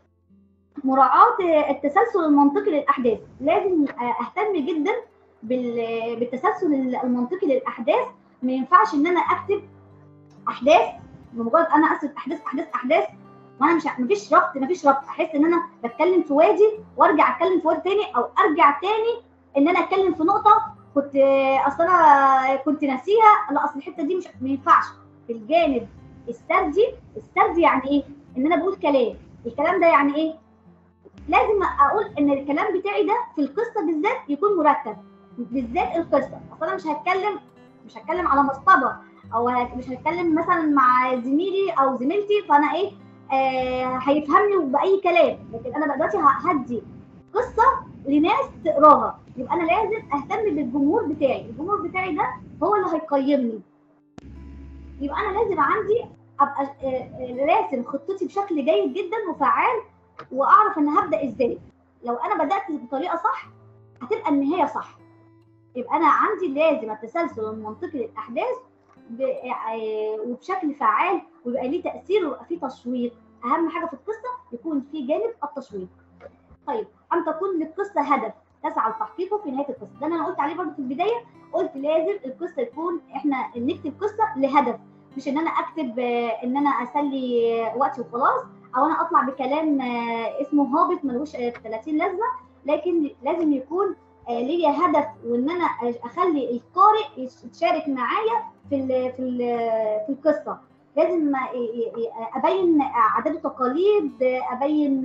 مراعاة التسلسل المنطقي للأحداث لازم أهتم جدا بالتسلسل المنطقي للأحداث ما ينفعش إن أنا أكتب أحداث بمجرد أنا أكتب أحداث أحداث أحداث وأنا مش مفيش ربط مفيش ربط أحس إن أنا بتكلم في وادي وأرجع أتكلم في وادي تاني أو أرجع تاني إن أنا أتكلم في نقطة كنت أصل أنا كنت ناسيها لا أصل الحتة دي مش ما ينفعش في الجانب السردي السردي يعني ايه ان انا بقول كلام الكلام ده يعني ايه لازم اقول ان الكلام بتاعي ده في القصه بالذات يكون مرتب بالذات القصه اصل انا مش هتكلم مش هتكلم على مصطبه او مش هتكلم مثلا مع زميلي او زميلتي فانا ايه آه هيفهمني باي كلام لكن انا دلوقتي هدي قصه لناس تقراها يبقى انا لازم اهتم بالجمهور بتاعي الجمهور بتاعي ده هو اللي هيقيمني يبقى انا لازم عندي ابقى راسم خطتي بشكل جيد جدا وفعال واعرف انا هبدا ازاي لو انا بدات بطريقه صح هتبقى النهايه صح يبقى انا عندي لازم التسلسل المنطقي للاحداث وبشكل فعال ويبقى ليه تاثير ويبقى فيه تشويق اهم حاجه في القصه يكون في جانب التشويق طيب ان تكون للقصه هدف تسعى لتحقيقه في نهايه القصه ده انا قلت عليه برضه في البدايه قلت لازم القصه يكون احنا نكتب قصه لهدف مش ان انا اكتب ان انا اسلي وقتي وخلاص او انا اطلع بكلام اسمه هابط ملوش 30 لازمه لكن لازم يكون ليا هدف وان انا اخلي القارئ يشارك معايا في ال في ال في القصه لازم ابين عادات وتقاليد ابين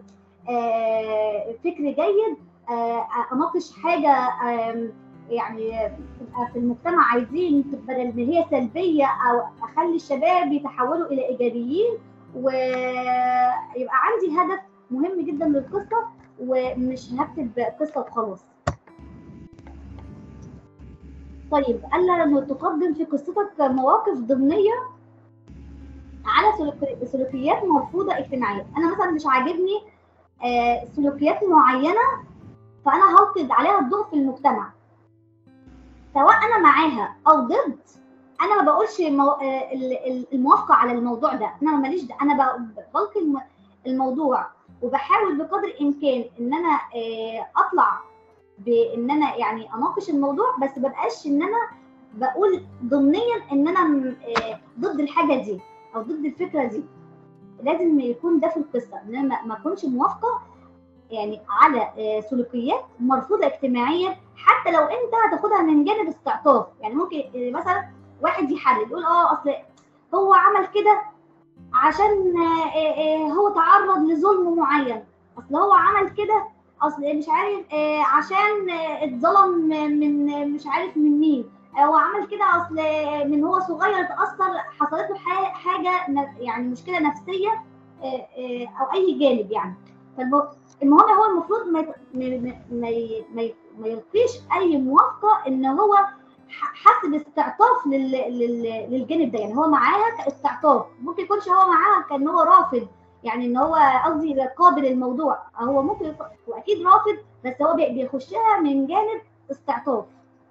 فكر جيد اناقش حاجه يعني تبقى في المجتمع عايزين بدل ما هي سلبيه او اخلي الشباب يتحولوا الى ايجابيين ويبقى عندي هدف مهم جدا للقصه ومش هكتب قصه وخلاص. طيب الا تقدم في قصتك مواقف ضمنيه على سلوكيات مرفوضه اجتماعيا، انا مثلا مش عاجبني سلوكيات معينه فانا هلقي عليها الضوء في المجتمع. سواء انا معاها او ضد انا ما بقولش مو... الموافقه على الموضوع ده انا ماليش ده انا بلقي الموضوع وبحاول بقدر الامكان ان انا اطلع بان انا يعني اناقش الموضوع بس ببقاش ان انا بقول ضمنيا ان انا ضد الحاجه دي او ضد الفكره دي لازم يكون ده في القصه ان انا ما اكونش موافقه يعني على سلوكيات مرفوضه اجتماعيا حتى لو انت هتاخدها من جانب استعطاف يعني ممكن مثلا واحد يحلل يقول اه اصل هو عمل كده عشان هو تعرض لظلم معين اصل هو عمل كده اصل مش عارف عشان اتظلم من مش عارف من مين هو عمل كده اصل من هو صغير اتاثر حصلت له حاجه يعني مشكله نفسيه او اي جانب يعني المهم هو المفروض ما ما ما, ما يلقيش اي موافقه ان هو حس باستعطاف للجانب ده يعني هو معاها كاستعطاف ممكن يكونش هو معاها كان هو رافض يعني ان هو قصدي قابل الموضوع هو ممكن واكيد رافض بس هو بيخشها من جانب استعطاف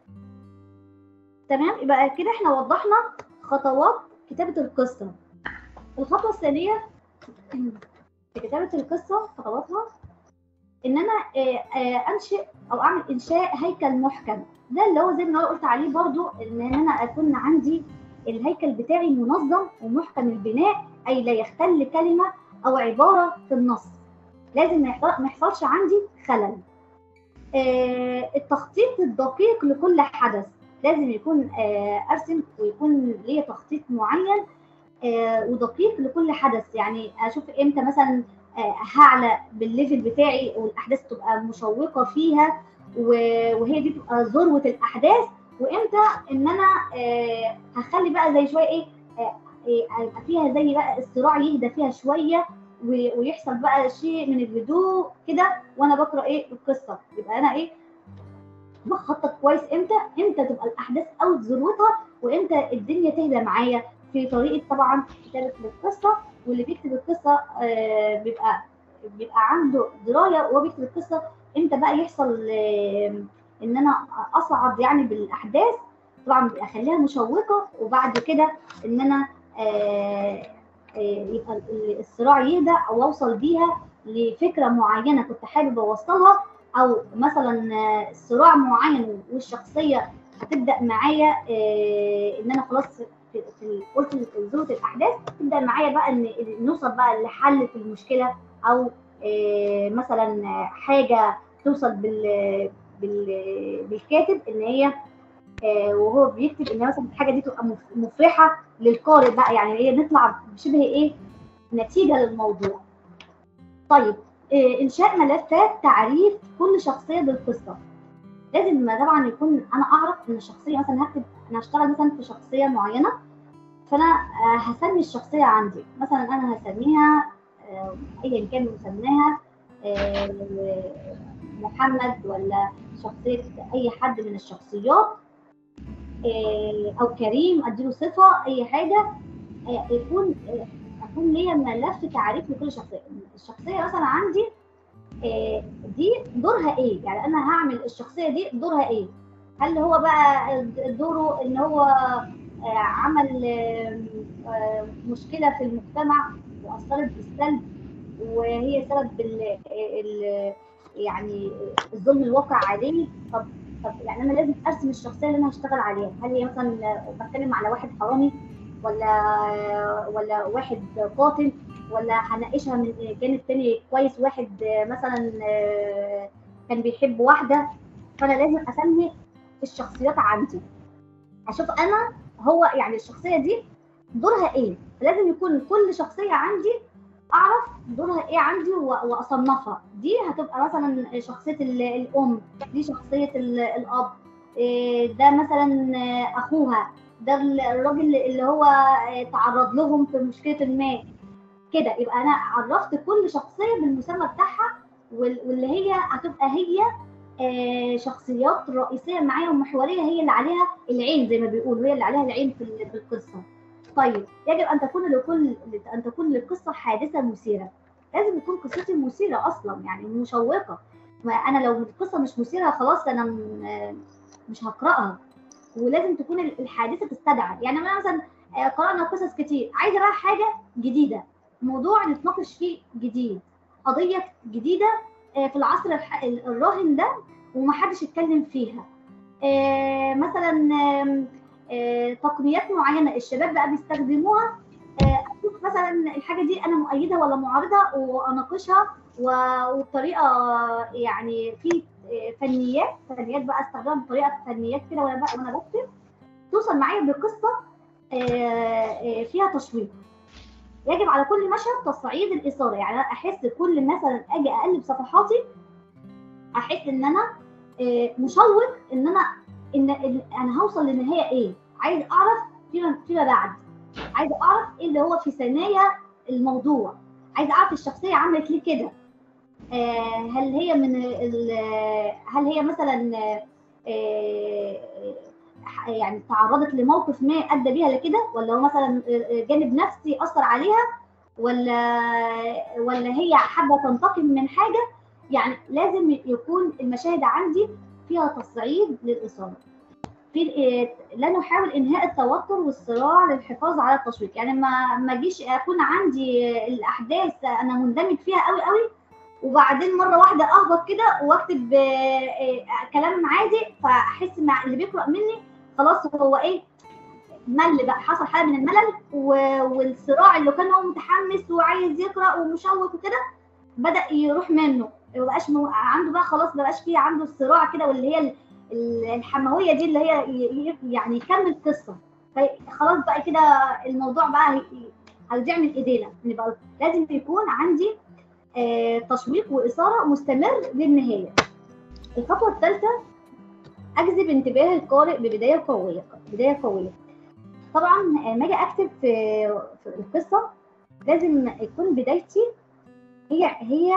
تمام يبقى كده احنا وضحنا خطوات كتابه القصه الخطوه الثانيه في كتابه القصه خطواتها ان انا انشئ او اعمل انشاء هيكل محكم ده اللي هو زي ما انا قلت عليه برضو ان انا اكون عندي الهيكل بتاعي منظم ومحكم البناء اي لا يختل كلمه او عباره في النص لازم ما يحصلش عندي خلل التخطيط الدقيق لكل حدث لازم يكون ارسم ويكون ليا تخطيط معين ودقيق لكل حدث يعني اشوف امتى مثلا هعلى بالليفل بتاعي والاحداث تبقى مشوقه فيها وهي دي تبقى ذروه الاحداث وامتى ان انا هخلي بقى زي شويه ايه هيبقى فيها زي بقى الصراع يهدى فيها شويه ويحصل بقى شيء من الهدوء كده وانا بقرا ايه القصه يبقى انا ايه بخطط كويس امتى امتى تبقى الاحداث اوت ذروتها وامتى الدنيا تهدى معايا في طريقه طبعا كتابه القصه واللي بيكتب القصه آه بيبقى بيبقى عنده درايه وهو بيكتب القصه امتى بقى يحصل آه ان انا اصعد يعني بالاحداث طبعا اخليها مشوقه وبعد كده ان انا آه يبقى الصراع يهدى او اوصل بيها لفكره معينه كنت حابب اوصلها او مثلا صراع معين والشخصيه هتبدا معايا ان انا خلاص في, في قلت ذروه الاحداث تبدا معايا بقى ان نوصل بقى لحل في المشكله او مثلا حاجه توصل بال, بال بالكاتب ان هي آه، وهو بيكتب ان مثلا الحاجه دي تبقى مف- مفرحه للقارئ بقى يعني هي نطلع بشبه ايه نتيجه للموضوع طيب آه، انشاء ملفات تعريف كل شخصيه بالقصه لازم طبعا يكون انا اعرف ان الشخصيه مثلا هكتب انا هشتغل مثلا في شخصيه معينه فانا آه، هسمي الشخصيه عندي مثلا انا هسميها آه، ايا كان مسماها آه، محمد ولا شخصيه اي حد من الشخصيات آه، او كريم اديله صفه اي حاجه آه، يكون آه، اكون ليا ملف تعريف لكل شخصيه الشخصيه مثلا عندي آه، دي دورها ايه يعني انا هعمل الشخصيه دي دورها ايه هل هو بقى دوره ان هو آه، عمل آه، آه، مشكله في المجتمع واثرت بالسلب وهي سبب ال ال يعني الظلم الواقع عليه طب طب يعني انا لازم ارسم الشخصيه اللي انا هشتغل عليها هل هي مثلا بتكلم على واحد حرامي ولا ولا واحد قاتل ولا هناقشها من جانب تاني كويس واحد مثلا كان بيحب واحده فانا لازم اسمي الشخصيات عندي اشوف انا هو يعني الشخصيه دي دورها ايه لازم يكون كل شخصيه عندي اعرف دورها ايه عندي و- واصنفها دي هتبقى مثلا شخصيه ال- الام دي شخصيه ال- الاب إيه ده مثلا آه، اخوها ده ال- الراجل اللي هو آه، تعرض لهم في مشكله ما كده يبقى انا عرفت كل شخصيه بالمسمى بتاعها وال- واللي هي هتبقى هي آه، شخصيات رئيسيه معايا ومحوريه هي اللي عليها العين زي ما بيقولوا هي اللي عليها العين في ال- في القصه طيب يجب ان تكون لكل ان تكون للقصه حادثه مثيره لازم يكون قصتي مثيره اصلا يعني مشوقه ما انا لو القصه مش مثيره خلاص انا م- مش هقراها ولازم تكون الحادثه تستدعى يعني انا مثلا آه، قرانا قصص كتير عايزه بقى حاجه جديده موضوع نتناقش فيه جديد قضيه جديده آه، في العصر الح- الراهن ده ومحدش اتكلم فيها آه، مثلا آم، آه، تقنيات معينه الشباب بقى بيستخدموها آه، اشوف مثلا الحاجه دي انا مؤيده ولا معارضه واناقشها و- وبطريقه يعني في آه، فنيات فنيات بقى استخدمها بطريقه فنيات كده وانا بقى وانا بكتب توصل معايا بقصه آه، آه، فيها تشويق يجب على كل مشهد تصعيد الاثاره يعني أنا احس كل مثلا اجي اقلب صفحاتي احس ان انا آه، مشوق ان انا ان إن انا هوصل للنهايه ايه عايز اعرف فيما فيما بعد عايز اعرف ايه اللي هو في ثنايا الموضوع عايز اعرف الشخصيه عملت ليه كده آه، هل هي من ال- هل هي مثلا آه، آه، يعني تعرضت لموقف ما ادى بيها لكده ولا هو مثلا آه، جانب نفسي اثر عليها ولا ولا هي حابه تنتقم من حاجه يعني لازم يكون المشاهد عندي فيها تصعيد للاثاره في آه، لا نحاول انهاء التوتر والصراع للحفاظ على التشويق يعني ما ما اجيش اكون عندي الاحداث انا مندمج فيها قوي قوي وبعدين مره واحده اهبط كده واكتب آه، آه، كلام عادي فاحس مع اللي بيقرا مني خلاص هو ايه مل بقى حصل حاله من الملل و- والصراع اللي كان هو متحمس وعايز يقرا ومشوق وكده بدا يروح منه ما بقاش مو- عنده بقى خلاص ما بقاش فيه عنده الصراع كده واللي هي ال- ال- الحمويه دي اللي هي ي- ي- يعني يكمل قصه فخلاص بقى كده الموضوع بقى هي- هيضيع من ايدينا نبقى لازم يكون عندي آه، تشويق واثاره مستمر للنهايه الخطوه الثالثه اجذب انتباه القارئ ببدايه قويه بدايه قويه طبعا لما اجي اكتب في في القصه لازم يكون بدايتي هي هي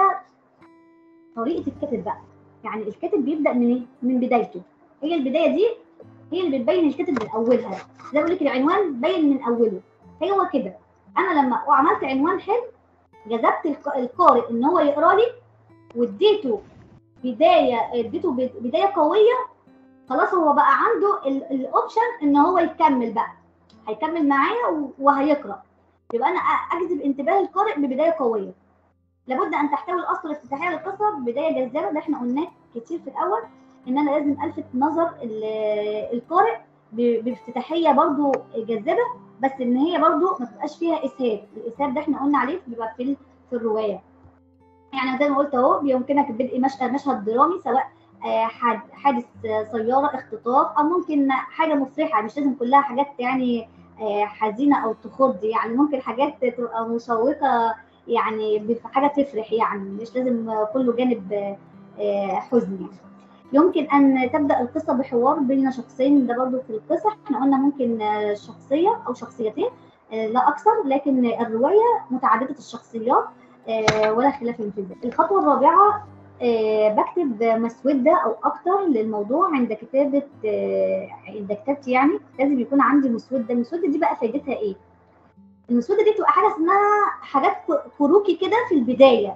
طريقه الكاتب بقى يعني الكاتب بيبدا من ايه من بدايته هي البدايه دي هي اللي بتبين الكاتب من اولها زي ما بقول لك العنوان باين من اوله هو كده انا لما وعملت عنوان حلو جذبت الق- القارئ ان هو يقرا لي واديته بدايه اديته بد- بدايه قويه خلاص هو بقى عنده ال- الاوبشن ان هو يكمل بقى هيكمل معايا و- وهيقرا يبقى انا أ- اجذب انتباه القارئ ببدايه قويه لابد ان تحتوي الاسطر الافتتاحيه للقصه بدايه جذابه ده احنا قلناه كتير في الاول ان انا لازم الفت نظر ال- القارئ ب- بافتتاحيه برضو جذابه بس ان هي برضو ما تبقاش فيها اسهاب الاسهاب ده احنا قلنا عليه بيبقى في ال- في الروايه يعني زي ما قلت اهو بيمكنك بدء مش- مشهد درامي سواء آه، حاد- حادث آه، سياره اختطاف او ممكن حاجه مفرحه مش لازم كلها حاجات يعني آه، حزينه او تخض يعني ممكن حاجات تبقى مشوقه يعني بف- حاجه تفرح يعني مش لازم آه، كله جانب آه، آه، حزن يعني يمكن ان تبدا القصه بحوار بين شخصين ده برضو في القصه احنا قلنا ممكن آه، شخصيه او شخصيتين آه، لا اكثر لكن الروايه متعدده الشخصيات آه، ولا خلاف في ذلك الخطوه الرابعه آه، بكتب مسوده او اكتر للموضوع عند كتابه آه، عند كتابتي يعني لازم يكون عندي مسوده المسوده دي بقى فايدتها ايه المسوده دي بتبقى حاجه اسمها حاجات ك- كروكي كده في البدايه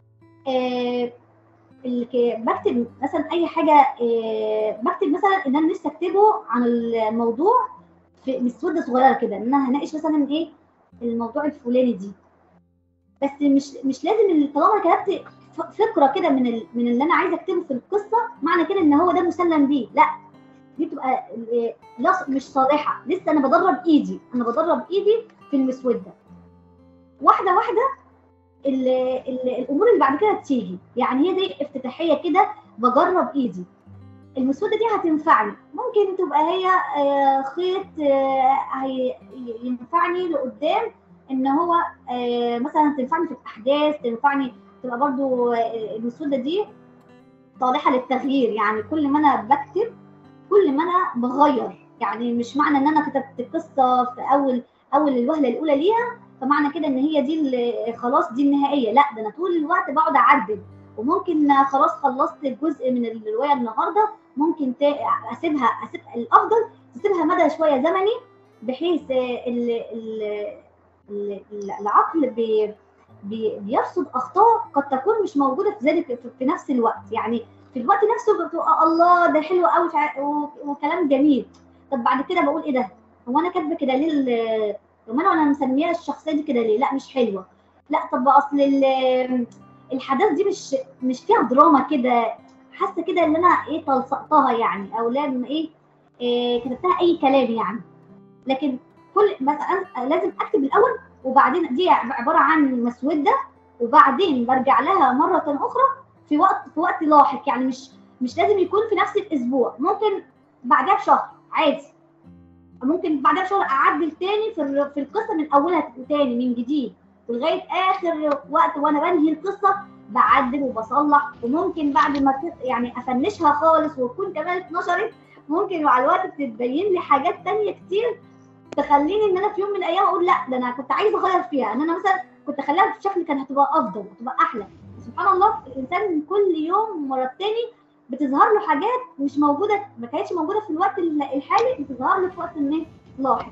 آه، اللي ك- بكتب مثلا اي حاجه آه، بكتب مثلا ان انا لسه اكتبه عن الموضوع في مسوده صغيره كده ان انا هناقش مثلا ايه الموضوع الفلاني دي بس مش مش لازم ال- طالما كتبت ف- فكره كده من ال... من اللي انا عايزه اكتبه في القصه معنى كده ان هو ده مسلم بيه لا دي بتبقى ال- لا مش صالحه لسه انا بدرب ايدي انا بدرب ايدي في المسوده واحده واحده ال... ال... الامور اللي بعد كده بتيجي يعني هي زي افتتاحيه كده بجرب ايدي المسوده دي هتنفعني ممكن تبقى هي آه، خيط آه، هي- ينفعني لقدام ان هو آه، مثلا تنفعني في الاحداث تنفعني تبقى برضو آه، المسوده دي صالحه للتغيير يعني كل ما انا بكتب كل ما انا بغير يعني مش معنى ان انا كتبت قصه في اول اول الوهله الاولى ليها فمعنى كده ان هي دي اللي خلاص دي النهائيه لا ده انا طول الوقت بقعد اعدل وممكن خلاص خلصت جزء من الروايه النهارده ممكن تا- اسيبها اسيب الافضل تسيبها مدى شويه زمني بحيث آه، ال ال ال- ال- العقل بي بي بيرصد اخطاء قد تكون مش موجوده في ذلك في- في نفس الوقت يعني في الوقت نفسه بتبقى الله ده حلو قوي فع- و- وكلام جميل طب بعد كده بقول ايه ده هو انا كاتبه كده ليه ال- طب انا وانا مسميه الشخصيه دي كده ليه لا مش حلوه لا طب اصل ال- الحدث دي مش مش فيها دراما كده حاسه كده ان انا ايه تلصقتها يعني او لازم ايه, إيه كتبتها اي كلام يعني لكن كل بس أنا لازم اكتب الاول وبعدين دي عباره عن مسوده وبعدين برجع لها مره اخرى في وقت في وقت لاحق يعني مش مش لازم يكون في نفس الاسبوع ممكن بعدها بشهر عادي ممكن بعدها بشهر اعدل تاني في الر- في القصه من اولها تاني من جديد لغايه اخر وقت وانا بنهي القصه بعدل وبصلح وممكن بعد ما ت- يعني افنشها خالص وتكون كمان اتنشرت ممكن مع الوقت تتبين لي حاجات تانية كتير تخليني ان انا في يوم من الايام اقول لا ده انا كنت عايزه اغير فيها ان انا مثلا كنت اخليها بشكل كان هتبقى افضل هتبقى احلى سبحان الله الانسان كل يوم ورا التاني بتظهر له حاجات مش موجوده ما كانتش موجوده في الوقت ال- الحالي بتظهر له في وقت ما لاحق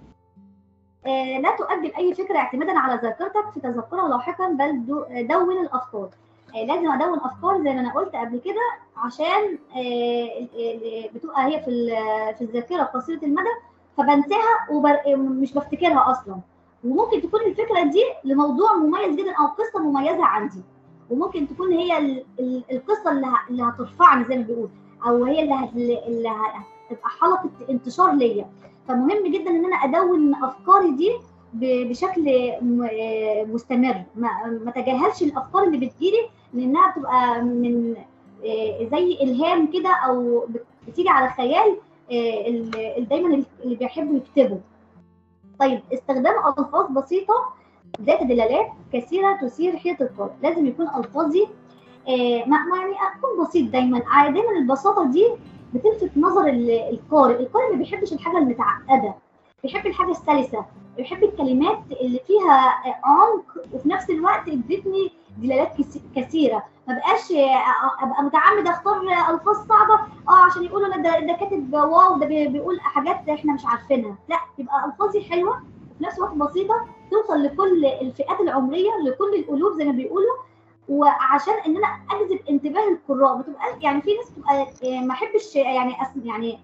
آه، لا تؤجل اي فكره اعتمادا على ذاكرتك في تذكرها لاحقا بل دو- دون الافكار آه، لازم ادون افكار زي ما انا قلت قبل كده عشان آه، ال- ال- بتبقى هي في ال- في الذاكره قصيره المدى فبنساها ومش بفتكرها اصلا وممكن تكون الفكره دي لموضوع مميز جدا او قصه مميزه عندي وممكن تكون هي ال- ال- القصه اللي ه- اللي هترفعني زي ما بيقول او هي اللي هت- اللي هتبقى حلقه انتشار ليا فمهم جدا ان انا ادون افكاري دي ب- بشكل م- آه مستمر ما ما تجاهلش الافكار اللي بتجيلي لانها بتبقى من آه، زي الهام كده او بت- بتيجي على خيال آه، ال- ال- دايما اللي بيحبوا يكتبوا طيب استخدام الفاظ بسيطه ذات دلالات كثيره تثير حيره القارئ لازم يكون الفاظي آه، ما ما يعني اكون بسيط دايما آه، دايما البساطه دي بتلفت نظر ال- القارئ القارئ ما بيحبش الحاجه المتعقده بيحب الحاجه السلسه بيحب الكلمات اللي فيها آه، عمق وفي نفس الوقت ادتني دلالات كس- كثيره ما بقاش آه، ابقى متعمد اختار الفاظ صعبه اه عشان يقولوا لا ده ده كاتب واو ده بي- بيقول حاجات احنا مش عارفينها لا يبقى الفاظي حلوه وفي نفس الوقت بسيطه توصل لكل الفئات العمريه لكل القلوب زي ما بيقولوا وعشان ان انا اجذب انتباه القراء ما تبقاش يعني في ناس تبقى آه، ما احبش يعني أس يعني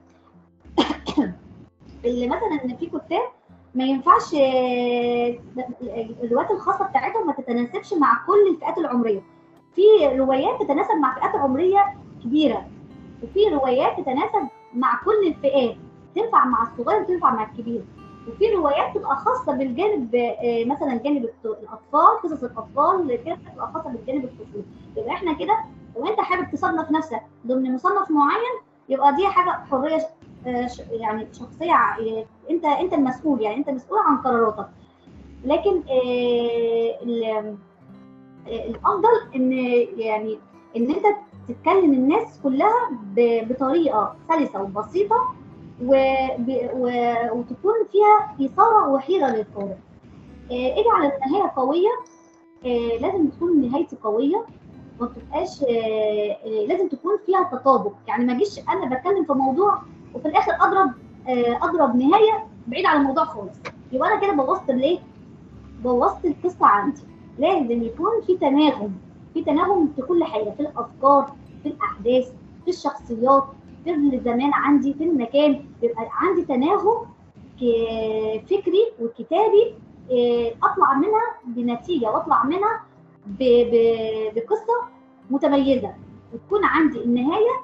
اللي مثلا ان في كتاب ما ينفعش آه، الروايات الخاصه بتاعتهم ما تتناسبش مع كل الفئات العمريه في روايات تتناسب مع فئات عمريه كبيره وفي روايات تتناسب مع كل الفئات تنفع مع الصغير وتنفع مع الكبير وفي روايات تبقى خاصه بالجانب آه، مثلا جانب الط- الاطفال قصص الاطفال كده تبقى خاصه بالجانب الطفولي يبقى احنا كده لو انت حابب تصنف نفسك ضمن مصنف معين يبقى دي حاجه حريه ش- آه، ش- يعني شخصيه ع- آه، انت انت المسؤول يعني انت مسؤول عن قراراتك لكن آه، ال- آه، الافضل ان يعني ان انت تتكلم الناس كلها ب- بطريقه سلسه وبسيطه وب- و- وتكون فيها اثاره وحيره للقارئ آه، اجي على النهايه قويه آه، لازم تكون نهايتي قويه ما تبقاش آه، آه، لازم تكون فيها تطابق يعني ما اجيش انا بتكلم في موضوع وفي الاخر اضرب آه، اضرب نهايه بعيد عن الموضوع خالص يبقى انا كده بوظت الايه؟ بوظت القصه عندي لازم يكون في تناغم في تناغم في كل حاجه في الافكار في الاحداث في الشخصيات في الزمان عندي في المكان يبقى عندي تناغم ك- فكري وكتابي آه، اطلع منها بنتيجه واطلع منها ب- ب- بقصه متميزه وتكون عندي النهايه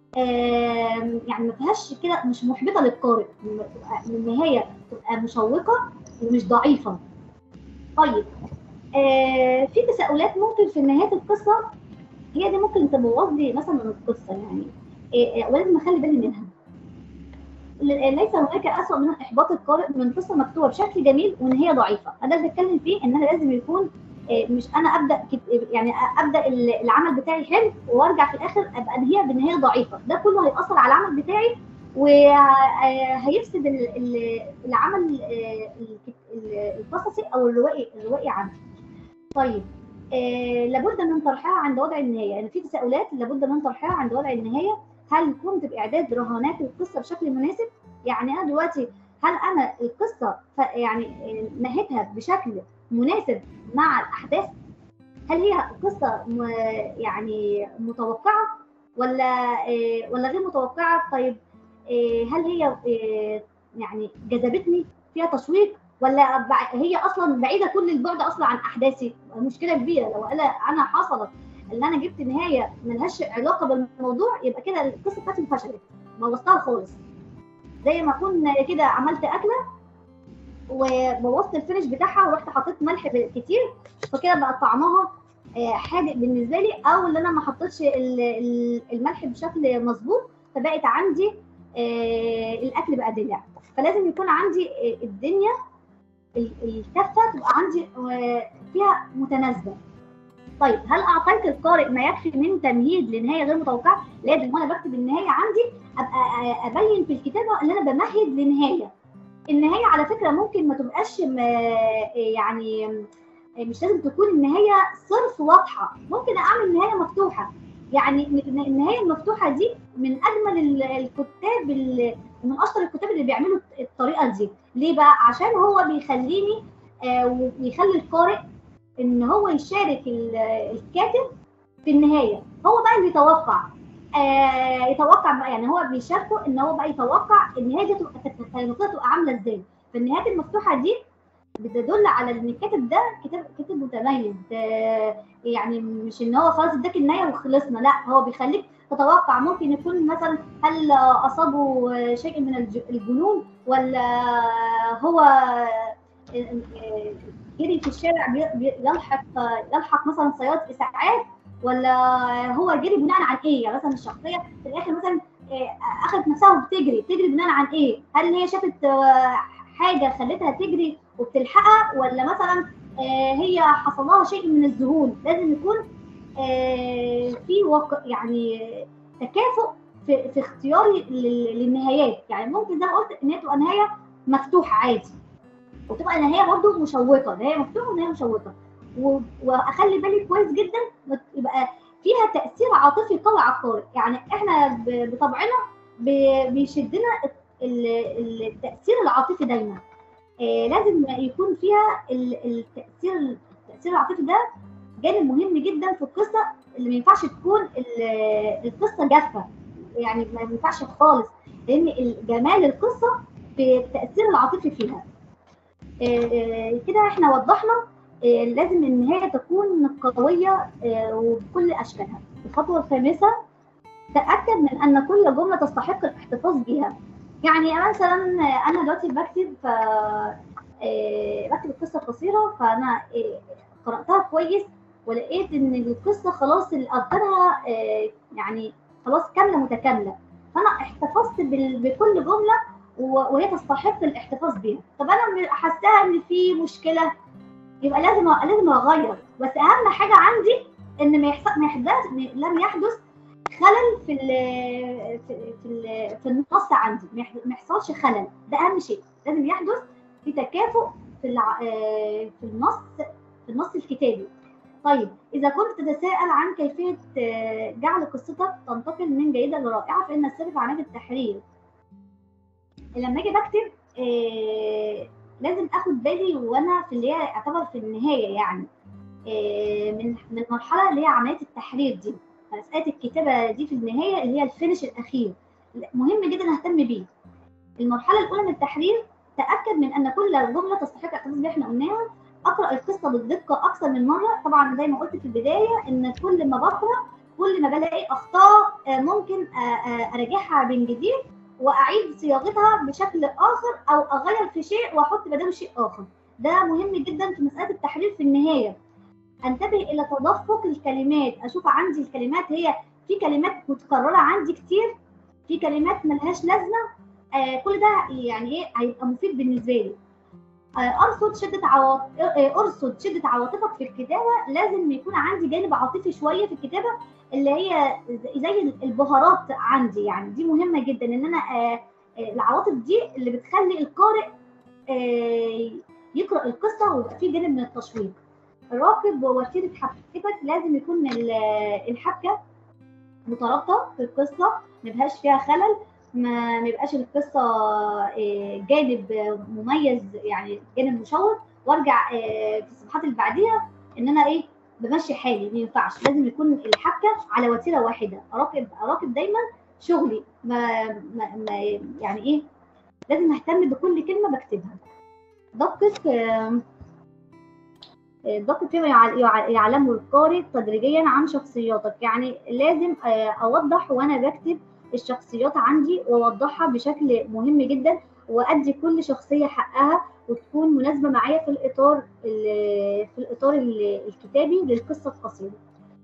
آم، يعني ما فيهاش كده مش محبطه للقارئ تبقى النهايه تبقى مشوقه ومش ضعيفه طيب آه في تساؤلات ممكن في نهايه القصه هي دي ممكن تبوظ لي مثلا القصه يعني آه آه، ولازم اخلي بالي منها ل- ليس هناك اسوء من احباط القارئ من قصه مكتوبه بشكل جميل ونهايه ضعيفه انا اللي بتكلم فيه ان انا لازم يكون آه، مش انا ابدا كت- يعني ابدا ال- العمل بتاعي حلو وارجع في الاخر ابقى انهيها بنهايه ضعيفه ده كله هياثر على العمل بتاعي وهيفسد العمل آه، الك- ال- القصصي او الروائي الروائي عندي طيب آه لابد من طرحها عند وضع النهايه يعني في تساؤلات لابد من طرحها عند وضع النهايه هل قمت باعداد رهانات القصه بشكل مناسب يعني انا دلوقتي هل انا القصه ف- يعني آه، نهيتها بشكل مناسب مع الاحداث هل هي قصه م- يعني متوقعه ولا آه، ولا غير متوقعه طيب آه، هل هي آه، يعني جذبتني فيها تشويق ولا بع- هي اصلا بعيده كل البعد اصلا عن احداثي مشكله كبيره لو انا انا حصلت ان انا جبت نهايه ملهاش علاقه بالموضوع يبقى كده القصه بتاعتي فشلت بوظتها خالص زي ما اكون كده عملت اكله وبوظت الفينش بتاعها ورحت حطيت ملح كتير فكده بقى طعمها آه، حادق بالنسبه لي او ان انا ما حطيتش ال- ال- الملح بشكل مظبوط فبقت عندي آه، الاكل بقى دلع فلازم يكون عندي آه، الدنيا ال- الكفه تبقى عندي آه، فيها متناسبه طيب هل اعطيت القارئ ما يكفي من تمهيد لنهايه غير متوقعه لازم وانا بكتب النهايه عندي ابقى آه، ابين في الكتابه ان انا بمهد لنهايه النهايه على فكره ممكن ما تبقاش م- يعني مش لازم تكون النهايه صرف واضحه ممكن اعمل نهايه مفتوحه يعني النهايه المفتوحه دي من اجمل ال- الكتاب ال- من اشطر الكتاب اللي بيعملوا الطريقه دي ليه بقى عشان هو بيخليني آه، ويخلي القارئ ان هو يشارك ال- الكاتب في النهايه هو بقى اللي يتوقع آه يتوقع بقى يعني هو بيشاركه ان هو بقى يتوقع النهايه دي تبقى كانت المفروض تبقى عامله ازاي فالنهايات المفتوحه دي بتدل على ان الكاتب ده كتاب كاتب متميز آه، يعني مش ان هو خلاص اداك النهايه وخلصنا لا هو بيخليك تتوقع ممكن يكون مثلا هل اصابه شيء من الج- الجنون ولا هو جري في الشارع بي- بي- يلحق يلحق مثلا سيارة اسعاف ولا هو جري بناء عن ايه يعني مثلا الشخصيه في الاخر مثلا آه، اخذت نفسها وبتجري بتجري بناء عن ايه هل هي شافت آه، حاجه خلتها تجري وبتلحقها ولا مثلا آه، هي حصل لها شيء من الذهول لازم يكون آه، في وق... يعني تكافؤ في, في اختياري لل- للنهايات يعني ممكن زي ما قلت ان هي تبقى نهايه مفتوحه عادي وتبقى نهايه برضو مشوقه نهايه مفتوحه ونهايه مشوقه و- واخلي بالي كويس جدا مت- يبقى فيها تاثير عاطفي قوي على القارئ يعني احنا ب- بطبعنا ب- بيشدنا ال- ال- التاثير العاطفي دايما آه، لازم يكون فيها ال- التاثير التاثير العاطفي ده جانب مهم جدا في القصه اللي ما ينفعش تكون ال- القصه جافه يعني ما ينفعش خالص لان جمال القصه في التاثير العاطفي فيها آه، كده احنا وضحنا آه، لازم النهايه تكون قويه آه، وبكل اشكالها الخطوه الخامسه تاكد من ان كل جمله تستحق الاحتفاظ بها يعني مثلا انا دلوقتي بكتب ف آه، بكتب القصه قصيره فانا آه، قراتها كويس ولقيت ان القصه خلاص الاركانها آه، يعني خلاص كامله متكامله فانا احتفظت بال- بكل جمله و- وهي تستحق الاحتفاظ بيها طب انا حاساها ان في مشكله يبقى لازم لازم اغير بس اهم حاجه عندي ان ما يحصل ما يحدث لم يحدث خلل في ال في في, ال في النص عندي ما يح- ما يحصلش خلل ده اهم شيء لازم يحدث في تكافؤ في الع... آه، في النص في النص الكتابي طيب اذا كنت تتساءل عن كيفيه آه، جعل قصتك تنتقل من جيده لرائعه فان السر في عمليه التحرير لما اجي بكتب آه، لازم اخد بالي وانا في اللي هي اعتبر في النهايه يعني آه، من من المرحله اللي هي عمليه التحرير دي مساله الكتابه دي في النهايه اللي هي الفينش الاخير مهم جدا اهتم بيه المرحله الاولى من التحرير تاكد من ان كل جمله تستحق الاحتفاظ بها احنا قلناها اقرا القصه بالدقه اكثر من مره طبعا زي ما قلت في البدايه ان كل ما بقرا كل ما بلاقي اخطاء آه، ممكن آه، آه، اراجعها من جديد واعيد صياغتها بشكل اخر او اغير في شيء واحط بداله شيء اخر ده مهم جدا في مساله التحرير في النهايه انتبه الى تدفق الكلمات اشوف عندي الكلمات هي في كلمات متكرره عندي كتير في كلمات ملهاش لازمه آه كل ده يعني ايه هيبقى مفيد بالنسبه لي آه ارصد شده عواطف آه ارصد شده عواطفك في الكتابه لازم يكون عندي جانب عاطفي شويه في الكتابه اللي هي زي البهارات عندي يعني دي مهمه جدا ان انا آه آه العواطف دي اللي بتخلي القارئ آه يقرا القصه ويبقى في جانب من التشويق راقب وسيله حبكتك لازم يكون ال- الحبكه مترابطه في القصه ما يبقاش فيها خلل ما ما يبقاش القصه آه، جانب مميز يعني جانب مشوق وارجع آه، في الصفحات اللي بعديها ان انا ايه بمشي حالي ما ينفعش لازم يكون الحبكه على وتيره واحده اراقب اراقب دايما شغلي ما, ما, ما يعني ايه لازم اهتم بكل كلمه بكتبها دقق آه، دقق فيما يع- يع- يعلمه القارئ تدريجيا عن شخصياتك يعني لازم آه، اوضح وانا بكتب الشخصيات عندي واوضحها بشكل مهم جدا وادي كل شخصيه حقها وتكون مناسبه معايا في الاطار ال- في الاطار ال- الكتابي للقصه القصيره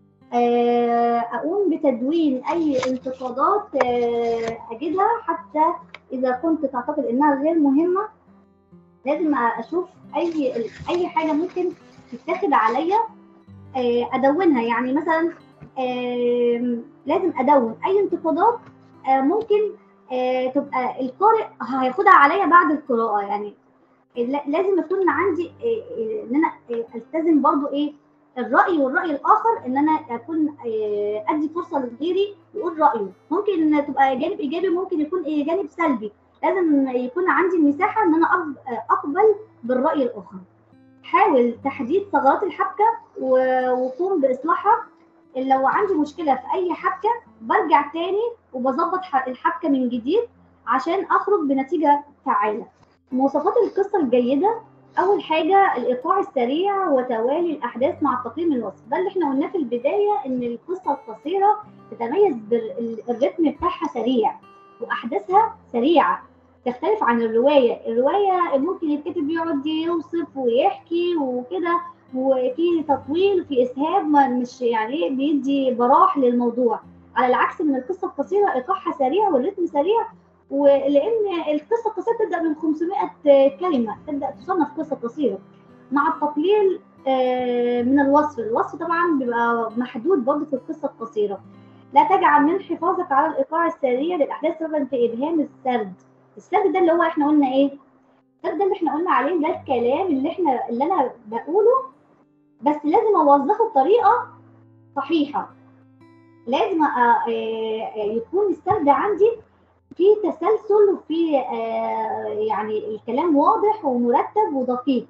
آه، اقوم بتدوين اي انتقادات آه، اجدها حتى اذا كنت تعتقد انها غير مهمه لازم اشوف اي اي حاجه ممكن تتاخد عليا آه، ادونها يعني مثلا آم، لازم ادون اي انتقادات آه، ممكن آه، تبقى القارئ هياخدها عليا بعد القراءه يعني لا- لازم يكون عندي آه، آه، ان انا آه، التزم برضو ايه الراي والراي الاخر ان انا اكون آه، ادي فرصه لغيري يقول رايه ممكن تبقى جانب ايجابي ممكن يكون إيه جانب سلبي لازم يكون عندي مساحه ان انا أق- آه، اقبل بالراي الاخر حاول تحديد ثغرات الحبكه و- وقوم باصلاحها لو عندي مشكله في اي حبكه برجع تاني وبظبط ح- الحبكه من جديد عشان اخرج بنتيجه فعاله مواصفات القصه الجيده اول حاجه الايقاع السريع وتوالي الاحداث مع التقييم الوسط ده اللي احنا قلناه في البدايه ان القصه القصيره تتميز بالريتم بتاعها سريع واحداثها سريعه تختلف عن الروايه الروايه ممكن الكاتب يقعد يوصف ويحكي وكده وفي تطويل وفي اسهاب ما مش يعني ايه بيدي براح للموضوع على العكس من القصه القصيره ايقاعها سريع والريتم سريع ولان القصه القصيره تبدا من 500 كلمه تبدا تصنف قصه قصيره مع التقليل آه، من الوصف الوصف طبعا بيبقى محدود برضه في القصه القصيره لا تجعل من حفاظك على الايقاع السريع للاحداث سببا في ابهام السرد السرد ده اللي هو احنا قلنا ايه السرد ده اللي احنا قلنا عليه ده الكلام اللي احنا اللي انا بقوله بس لازم اوظفه بطريقه صحيحه لازم أ- آه، آه، يكون السرد عندي في تسلسل وفي آه، يعني الكلام واضح ومرتب ودقيق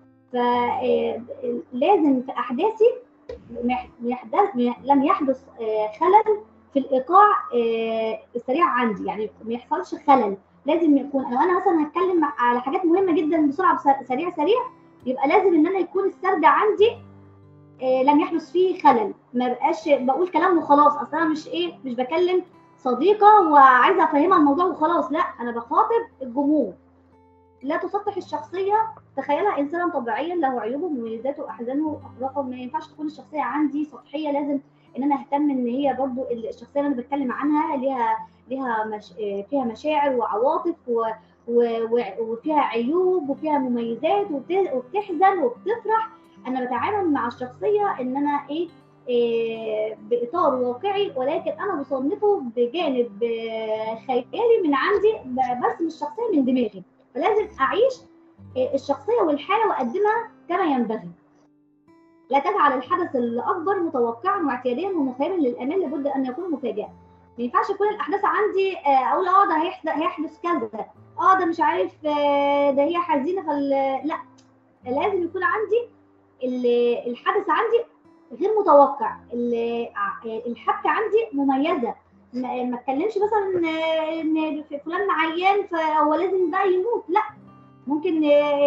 فلازم في احداثي مح- يحدث لم يحدث آه، خلل في الايقاع آه، السريع عندي يعني ما يحصلش خلل لازم يكون لو انا مثلا هتكلم مع- على حاجات مهمه جدا بسرعه بس- سريع سريع يبقى لازم ان انا يكون السرد عندي آه، لم يحدث فيه خلل ما بقاش بقول كلام وخلاص اصل انا مش ايه مش بكلم صديقه وعايزه افهمها الموضوع وخلاص لا انا بخاطب الجمهور لا تسطح الشخصيه تخيلها انسانا طبيعيا له عيوبه ومميزاته واحزانه واخلاقه ما ينفعش تكون الشخصيه عندي سطحيه لازم ان انا اهتم ان هي برضو الشخصيه اللي انا بتكلم عنها ليها ليها مش... فيها مشاعر وعواطف و... و... وفيها عيوب وفيها مميزات وبت... وبتحزن وبتفرح انا بتعامل مع الشخصيه ان انا ايه, إيه باطار واقعي ولكن انا بصنفه بجانب خيالي من عندي برسم الشخصيه من دماغي فلازم اعيش الشخصيه والحاله واقدمها كما ينبغي لا تجعل الحدث الاكبر متوقعا واعتياديا ومخيرا للامان لابد ان يكون مفاجئا ما ينفعش كل الاحداث عندي اقول اه ده هيحدث هيحدث كذا اه ده مش عارف ده هي حزينه فال لا لازم يكون عندي الحدث عندي غير متوقع الحبكه عندي مميزه ما اتكلمش مثلا ان فلان عيان فهو لازم بقى يموت لا ممكن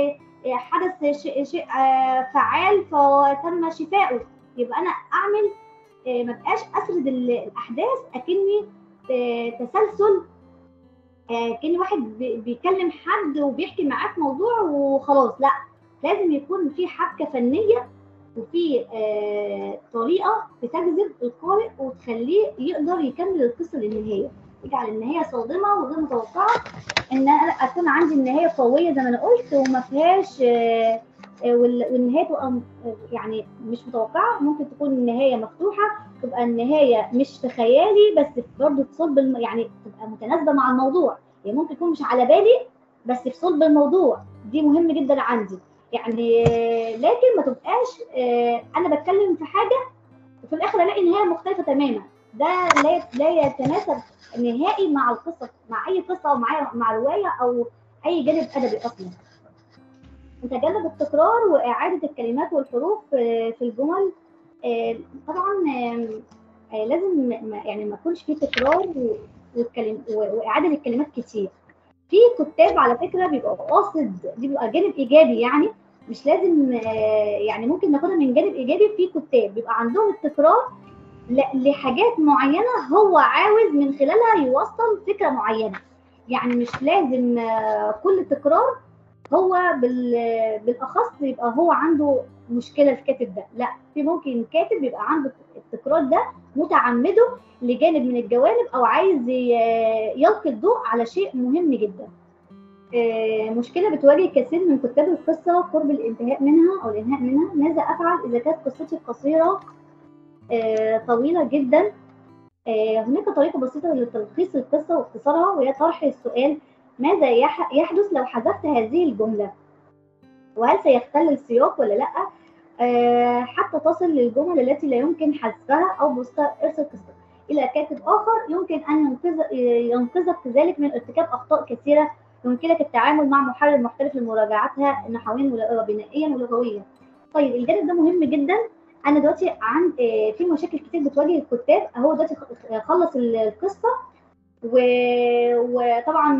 حدث شيء شيء فعال فتم شفائه يبقى انا اعمل ما بقاش اسرد الاحداث اكني تسلسل كأن واحد بيكلم حد وبيحكي معاه في موضوع وخلاص لا لازم يكون في حبكه فنيه وفي طريقه بتجذب القارئ وتخليه يقدر يكمل القصه للنهايه يجعل النهايه صادمه وغير متوقعه ان انا اكون عندي النهايه قويه زي ما انا قلت وما فيهاش والنهايه تبقى يعني مش متوقعه ممكن تكون النهايه مفتوحه تبقى النهايه مش في خيالي بس برضه في صلب الم... يعني تبقى متناسبه مع الموضوع يعني ممكن يكون مش على بالي بس في صلب الموضوع دي مهم جدا عندي يعني لكن ما تبقاش انا بتكلم في حاجه وفي الاخر الاقي نهايه مختلفه تماما ده لا لا يتناسب نهائي مع القصه مع اي قصه او مع مع روايه او اي جانب ادبي اصلا نتجنب التكرار واعاده الكلمات والحروف في الجمل طبعا لازم يعني ما يكونش في تكرار والكلم واعاده الكلمات كتير في كتاب على فكره بيبقى قاصد دي بيبقى جانب ايجابي يعني مش لازم يعني ممكن ناخدها من جانب ايجابي في كتاب بيبقى عندهم التكرار لحاجات معينه هو عاوز من خلالها يوصل فكره معينه يعني مش لازم كل تكرار هو بالاخص يبقى هو عنده مشكله الكاتب ده لا في ممكن كاتب يبقى عنده التكرار ده متعمده لجانب من الجوانب او عايز يلقي الضوء على شيء مهم جدا مشكله بتواجه كثير من كتاب القصه قرب الانتهاء منها او الانهاء منها ماذا افعل اذا كانت قصتي قصيره طويله جدا هناك طريقه بسيطه لتلخيص القصه واختصارها وهي طرح السؤال ماذا يحدث لو حذفت هذه الجمله وهل سيختل السياق ولا لا حتى تصل للجمل التي لا يمكن حذفها او بوستها ارسل قصتك الى كاتب اخر يمكن ان ينقذ ينقذك ذلك من ارتكاب اخطاء كثيره يمكنك التعامل مع محرر محترف لمراجعتها نحويا وبنائيا ولغويا. طيب الجانب ده مهم جدا انا دلوقتي عن في مشاكل كتير بتواجه الكتاب اهو دلوقتي خلص القصه و... وطبعا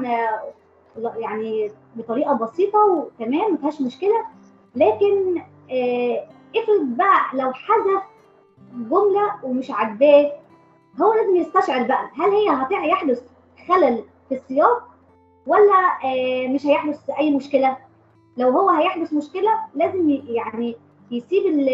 يعني بطريقه بسيطه وتمام ما فيهاش مشكله لكن افرض بقى لو حذف جمله ومش عاجباه هو لازم يستشعر بقى هل هي هيحدث خلل في السياق ولا مش هيحدث اي مشكله لو هو هيحدث مشكله لازم يعني يسيب ال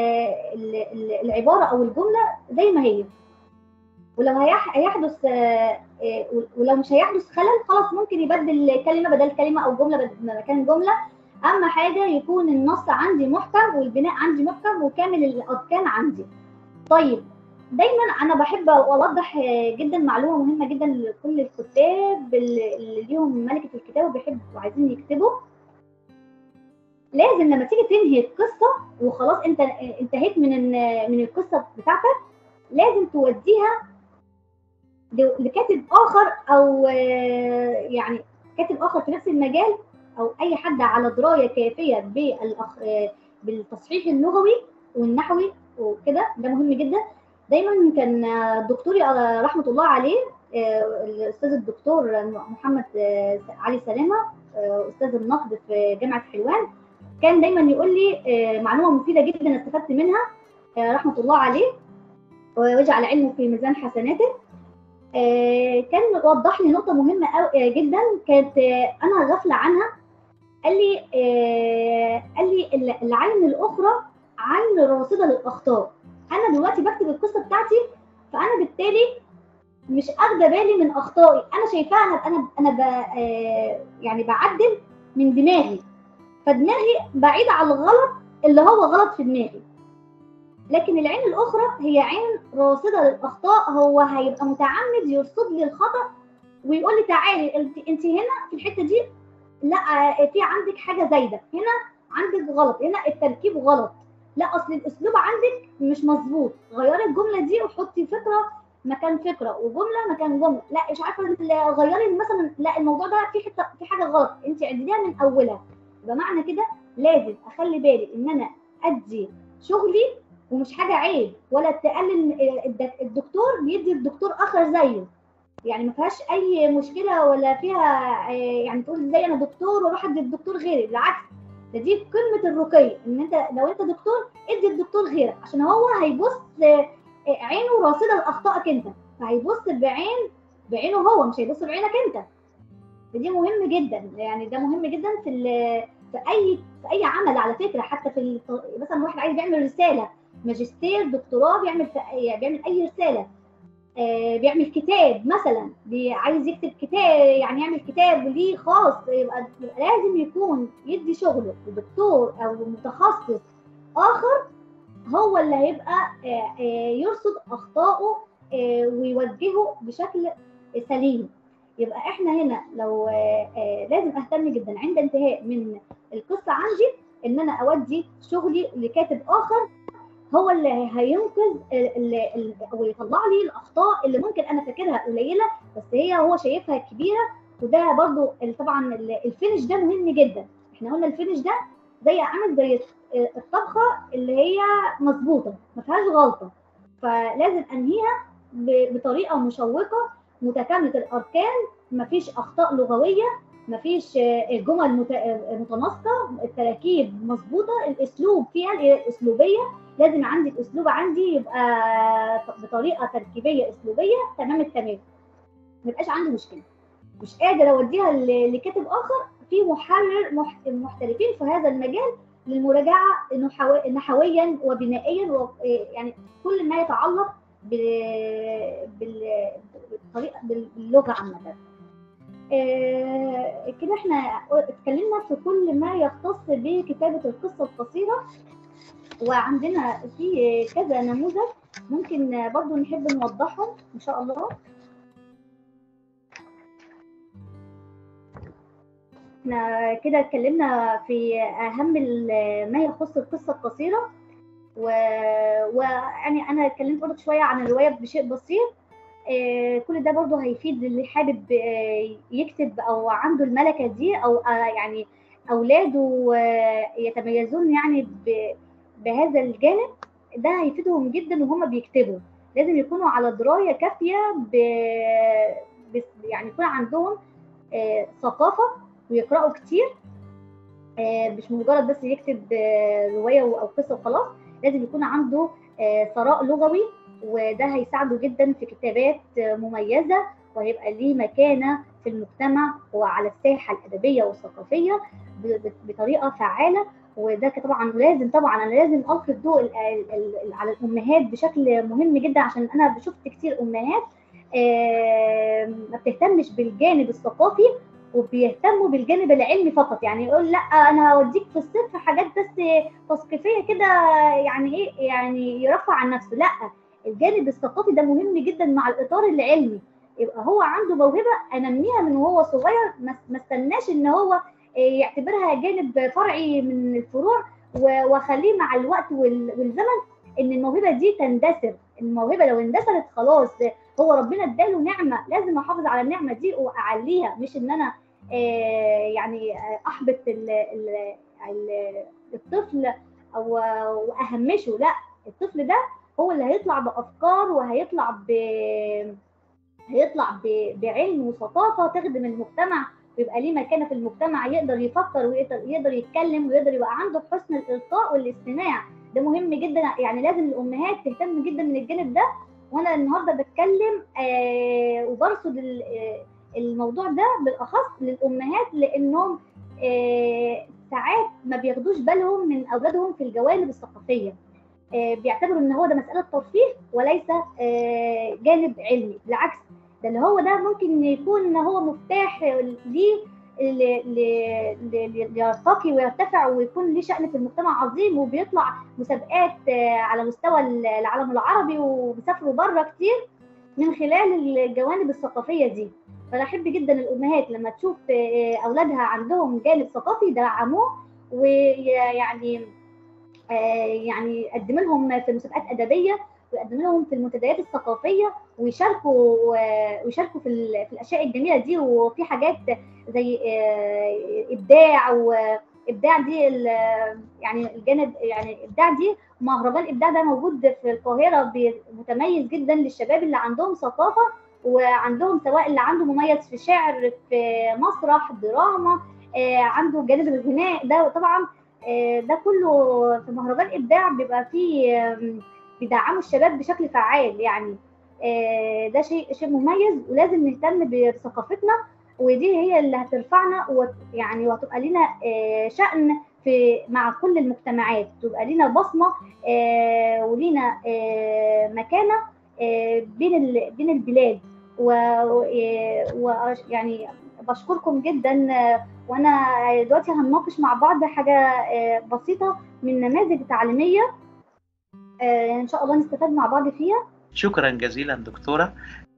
ال العباره او الجمله زي ما هي ولو هيحدث ولو مش هيحدث خلل خلاص ممكن يبدل كلمه بدل كلمه او جمله مكان جمله اهم حاجه يكون النص عندي محكم والبناء عندي محكم وكامل الاركان عندي طيب دايما انا بحب اوضح جدا معلومه مهمه جدا لكل الكتاب اللي ليهم ملكه الكتابه بيحبوا وعايزين يكتبوا لازم لما تيجي تنهي القصه وخلاص انت انتهيت من من القصه بتاعتك لازم توديها لكاتب اخر او يعني كاتب اخر في نفس المجال او اي حد على درايه كافيه بالأخ... بالتصحيح اللغوي والنحوي وكده ده مهم جدا دايما كان دكتوري رحمه الله عليه الاستاذ الدكتور محمد علي سلامه استاذ النقد في جامعه حلوان كان دايما يقول لي معلومه مفيده جدا استفدت منها رحمه الله عليه ويجعل علمه في ميزان حسناته كان وضح لي نقطه مهمه جدا كانت انا غافله عنها قال لي آه قال لي ال- العين الاخرى عين راصده للاخطاء انا دلوقتي بكتب القصه بتاعتي فانا بالتالي مش اخده بالي من اخطائي انا شايفاها انا انا انا ب... آه يعني بعدل من دماغي فدماغي بعيده عن الغلط اللي هو غلط في دماغي لكن العين الاخرى هي عين راصده للاخطاء هو هيبقى متعمد يرصد لي الخطا ويقول لي تعالي انت انت هنا في الحته دي لا آه، في عندك حاجه زايده هنا عندك غلط هنا التركيب غلط لا اصل الاسلوب عندك مش مظبوط غيري الجمله دي وحطي فكره مكان فكره وجمله مكان جمله لا مش عارفه لا، غيري مثلا لا الموضوع ده في حته في حاجه غلط انت عدليها من اولها يبقى معنى كده لازم اخلي بالي ان انا ادي شغلي ومش حاجه عيب ولا تقلل الد- الدكتور بيدي الدكتور اخر زيه يعني ما فيهاش اي مشكله ولا فيها آه، يعني تقول ازاي انا دكتور واروح ادي الدكتور غيري بالعكس ده دي قمه الرقي ان انت لو انت دكتور ادي الدكتور غيرك عشان هو هيبص آه، آه، عينه راصده لاخطائك انت فهيبص بعين بعينه هو مش هيبص بعينك انت فدي مهم جدا يعني ده مهم جدا في ال- في اي في اي عمل على فكره حتى في ال- مثلا واحد عايز يعمل رساله ماجستير دكتوراه بيعمل في يعني بيعمل اي رساله آه، بيعمل كتاب مثلا بي- عايز يكتب كتاب يعني يعمل كتاب ليه خاص يبقى, يبقى لازم يكون يدي شغله لدكتور او متخصص اخر هو اللي هيبقى آه، آه، يرصد اخطائه آه، ويوجهه بشكل سليم يبقى احنا هنا لو آه، آه، لازم اهتم جدا عند انتهاء من القصه عندي ان انا اودي شغلي لكاتب اخر هو اللي هينقذ ال- ال- ال- ويطلع لي الاخطاء اللي ممكن انا فاكرها قليله بس هي هو شايفها كبيره وده برضو ال- طبعا ال- الفينش ده مهم جدا احنا قلنا الفينش ده زي عامل زي الطبخه اللي هي مظبوطه ما فيهاش غلطه فلازم انهيها ب- بطريقه مشوقه متكامله الاركان ما فيش اخطاء لغويه ما فيش جمل مت- آه، متناسقه التراكيب مظبوطه الاسلوب فيها الاسلوبيه لازم عندي الاسلوب عندي يبقى بطريقه تركيبيه اسلوبيه تمام التمام ما يبقاش عندي مشكله مش قادر اوديها ل- لكاتب اخر في محرر مح- محترفين في هذا المجال للمراجعه نحو- نحويا وبنائيا و- يعني كل ما يتعلق بال- بال- بالطريقه باللغه عامه آه، كده احنا اتكلمنا في كل ما يختص بكتابه القصه القصيره وعندنا في كذا نموذج ممكن برضو نحب نوضحهم ان شاء الله احنا كده اتكلمنا في اهم ال- ما يخص القصه القصيره و- ويعني انا اتكلمت برضو شويه عن الروايه بشيء بسيط آه، كل ده برضو هيفيد اللي حابب آه، يكتب او عنده الملكه دي او آه، يعني اولاده آه، يتميزون يعني ب- بهذا الجانب ده هيفيدهم جدا وهم بيكتبوا لازم يكونوا على درايه كافيه ب... ب... يعني يكون عندهم آه، ثقافه ويقراوا كتير آه، مش مجرد بس يكتب آه، روايه او قصه وخلاص لازم يكون عنده آه، ثراء لغوي وده هيساعده جدا في كتابات آه، مميزه وهيبقى ليه مكانه في المجتمع وعلى الساحه الادبيه والثقافيه ب- ب- بطريقه فعاله وده ك- طبعا لازم طبعا انا لازم القي الضوء ال- ال- ال- على الامهات بشكل مهم جدا عشان انا شفت كتير امهات آه، ما بتهتمش بالجانب الثقافي وبيهتموا بالجانب العلمي فقط يعني يقول لا انا هوديك في الصيف حاجات بس تثقيفيه كده يعني ايه يعني يرفع عن نفسه لا الجانب الثقافي ده مهم جدا مع الاطار العلمي يبقى هو عنده موهبه انميها من وهو صغير ما ما استناش ان هو يعتبرها جانب فرعي من الفروع و- واخليه مع الوقت وال- والزمن ان الموهبه دي تندثر الموهبه لو اندثرت خلاص هو ربنا اداله نعمه لازم احافظ على النعمه دي واعليها مش ان انا آه، يعني آه، احبط ال- ال- ال- الطفل او واهمشه لا الطفل ده هو اللي هيطلع بافكار وهيطلع ب هيطلع ب- بعلم وثقافه تخدم المجتمع ويبقى ليه مكانه في المجتمع يقدر يفكر ويقدر يقدر يتكلم ويقدر يبقى عنده حسن الالقاء والاستماع ده مهم جدا يعني لازم الامهات تهتم جدا من الجانب ده وانا النهارده بتكلم آه وبرصد ال- آه، الموضوع ده بالاخص للامهات لانهم آه، ساعات ما بياخدوش بالهم من اولادهم في الجوانب الثقافيه آه، بيعتبروا ان هو ده مساله ترفيه وليس آه، جانب علمي بالعكس ده اللي هو ده ممكن يكون ان هو مفتاح ليه ل- ل- ل- ليرتقي ويرتفع ويكون ليه شأن في المجتمع عظيم وبيطلع مسابقات آه، على مستوى العالم العربي وبيسافروا بره كتير من خلال الجوانب الثقافيه دي فانا احب جدا الامهات لما تشوف آه، اولادها عندهم جانب ثقافي يدعموه ويعني آه، يعني يقدم لهم في مسابقات ادبيه ويقدم لهم في المنتديات الثقافيه ويشاركوا آه، ويشاركوا في ال- في الاشياء الجميله دي وفي حاجات زي آه، ابداع وابداع دي ال- يعني الجانب يعني الابداع دي مهرجان ابداع ده موجود في القاهره بي- متميز جدا للشباب اللي عندهم ثقافه وعندهم سواء اللي عنده مميز في شعر في مسرح دراما آه، عنده جانب الغناء ده طبعا آه، ده كله في مهرجان ابداع بيبقى فيه آم، بيدعموا الشباب بشكل فعال يعني آه، ده شيء شيء مميز ولازم نهتم بثقافتنا ودي هي اللي هترفعنا وت- يعني وهتبقى لنا آه، شأن في مع كل المجتمعات تبقى لنا بصمة آه، ولينا آه، مكانة آه، بين ال- بين البلاد ويعني بشكركم جدا آه، وانا دلوقتي هنناقش مع بعض حاجه آه، بسيطه من نماذج تعليميه آه، ان شاء الله نستفاد مع بعض فيها شكرا جزيلا دكتورة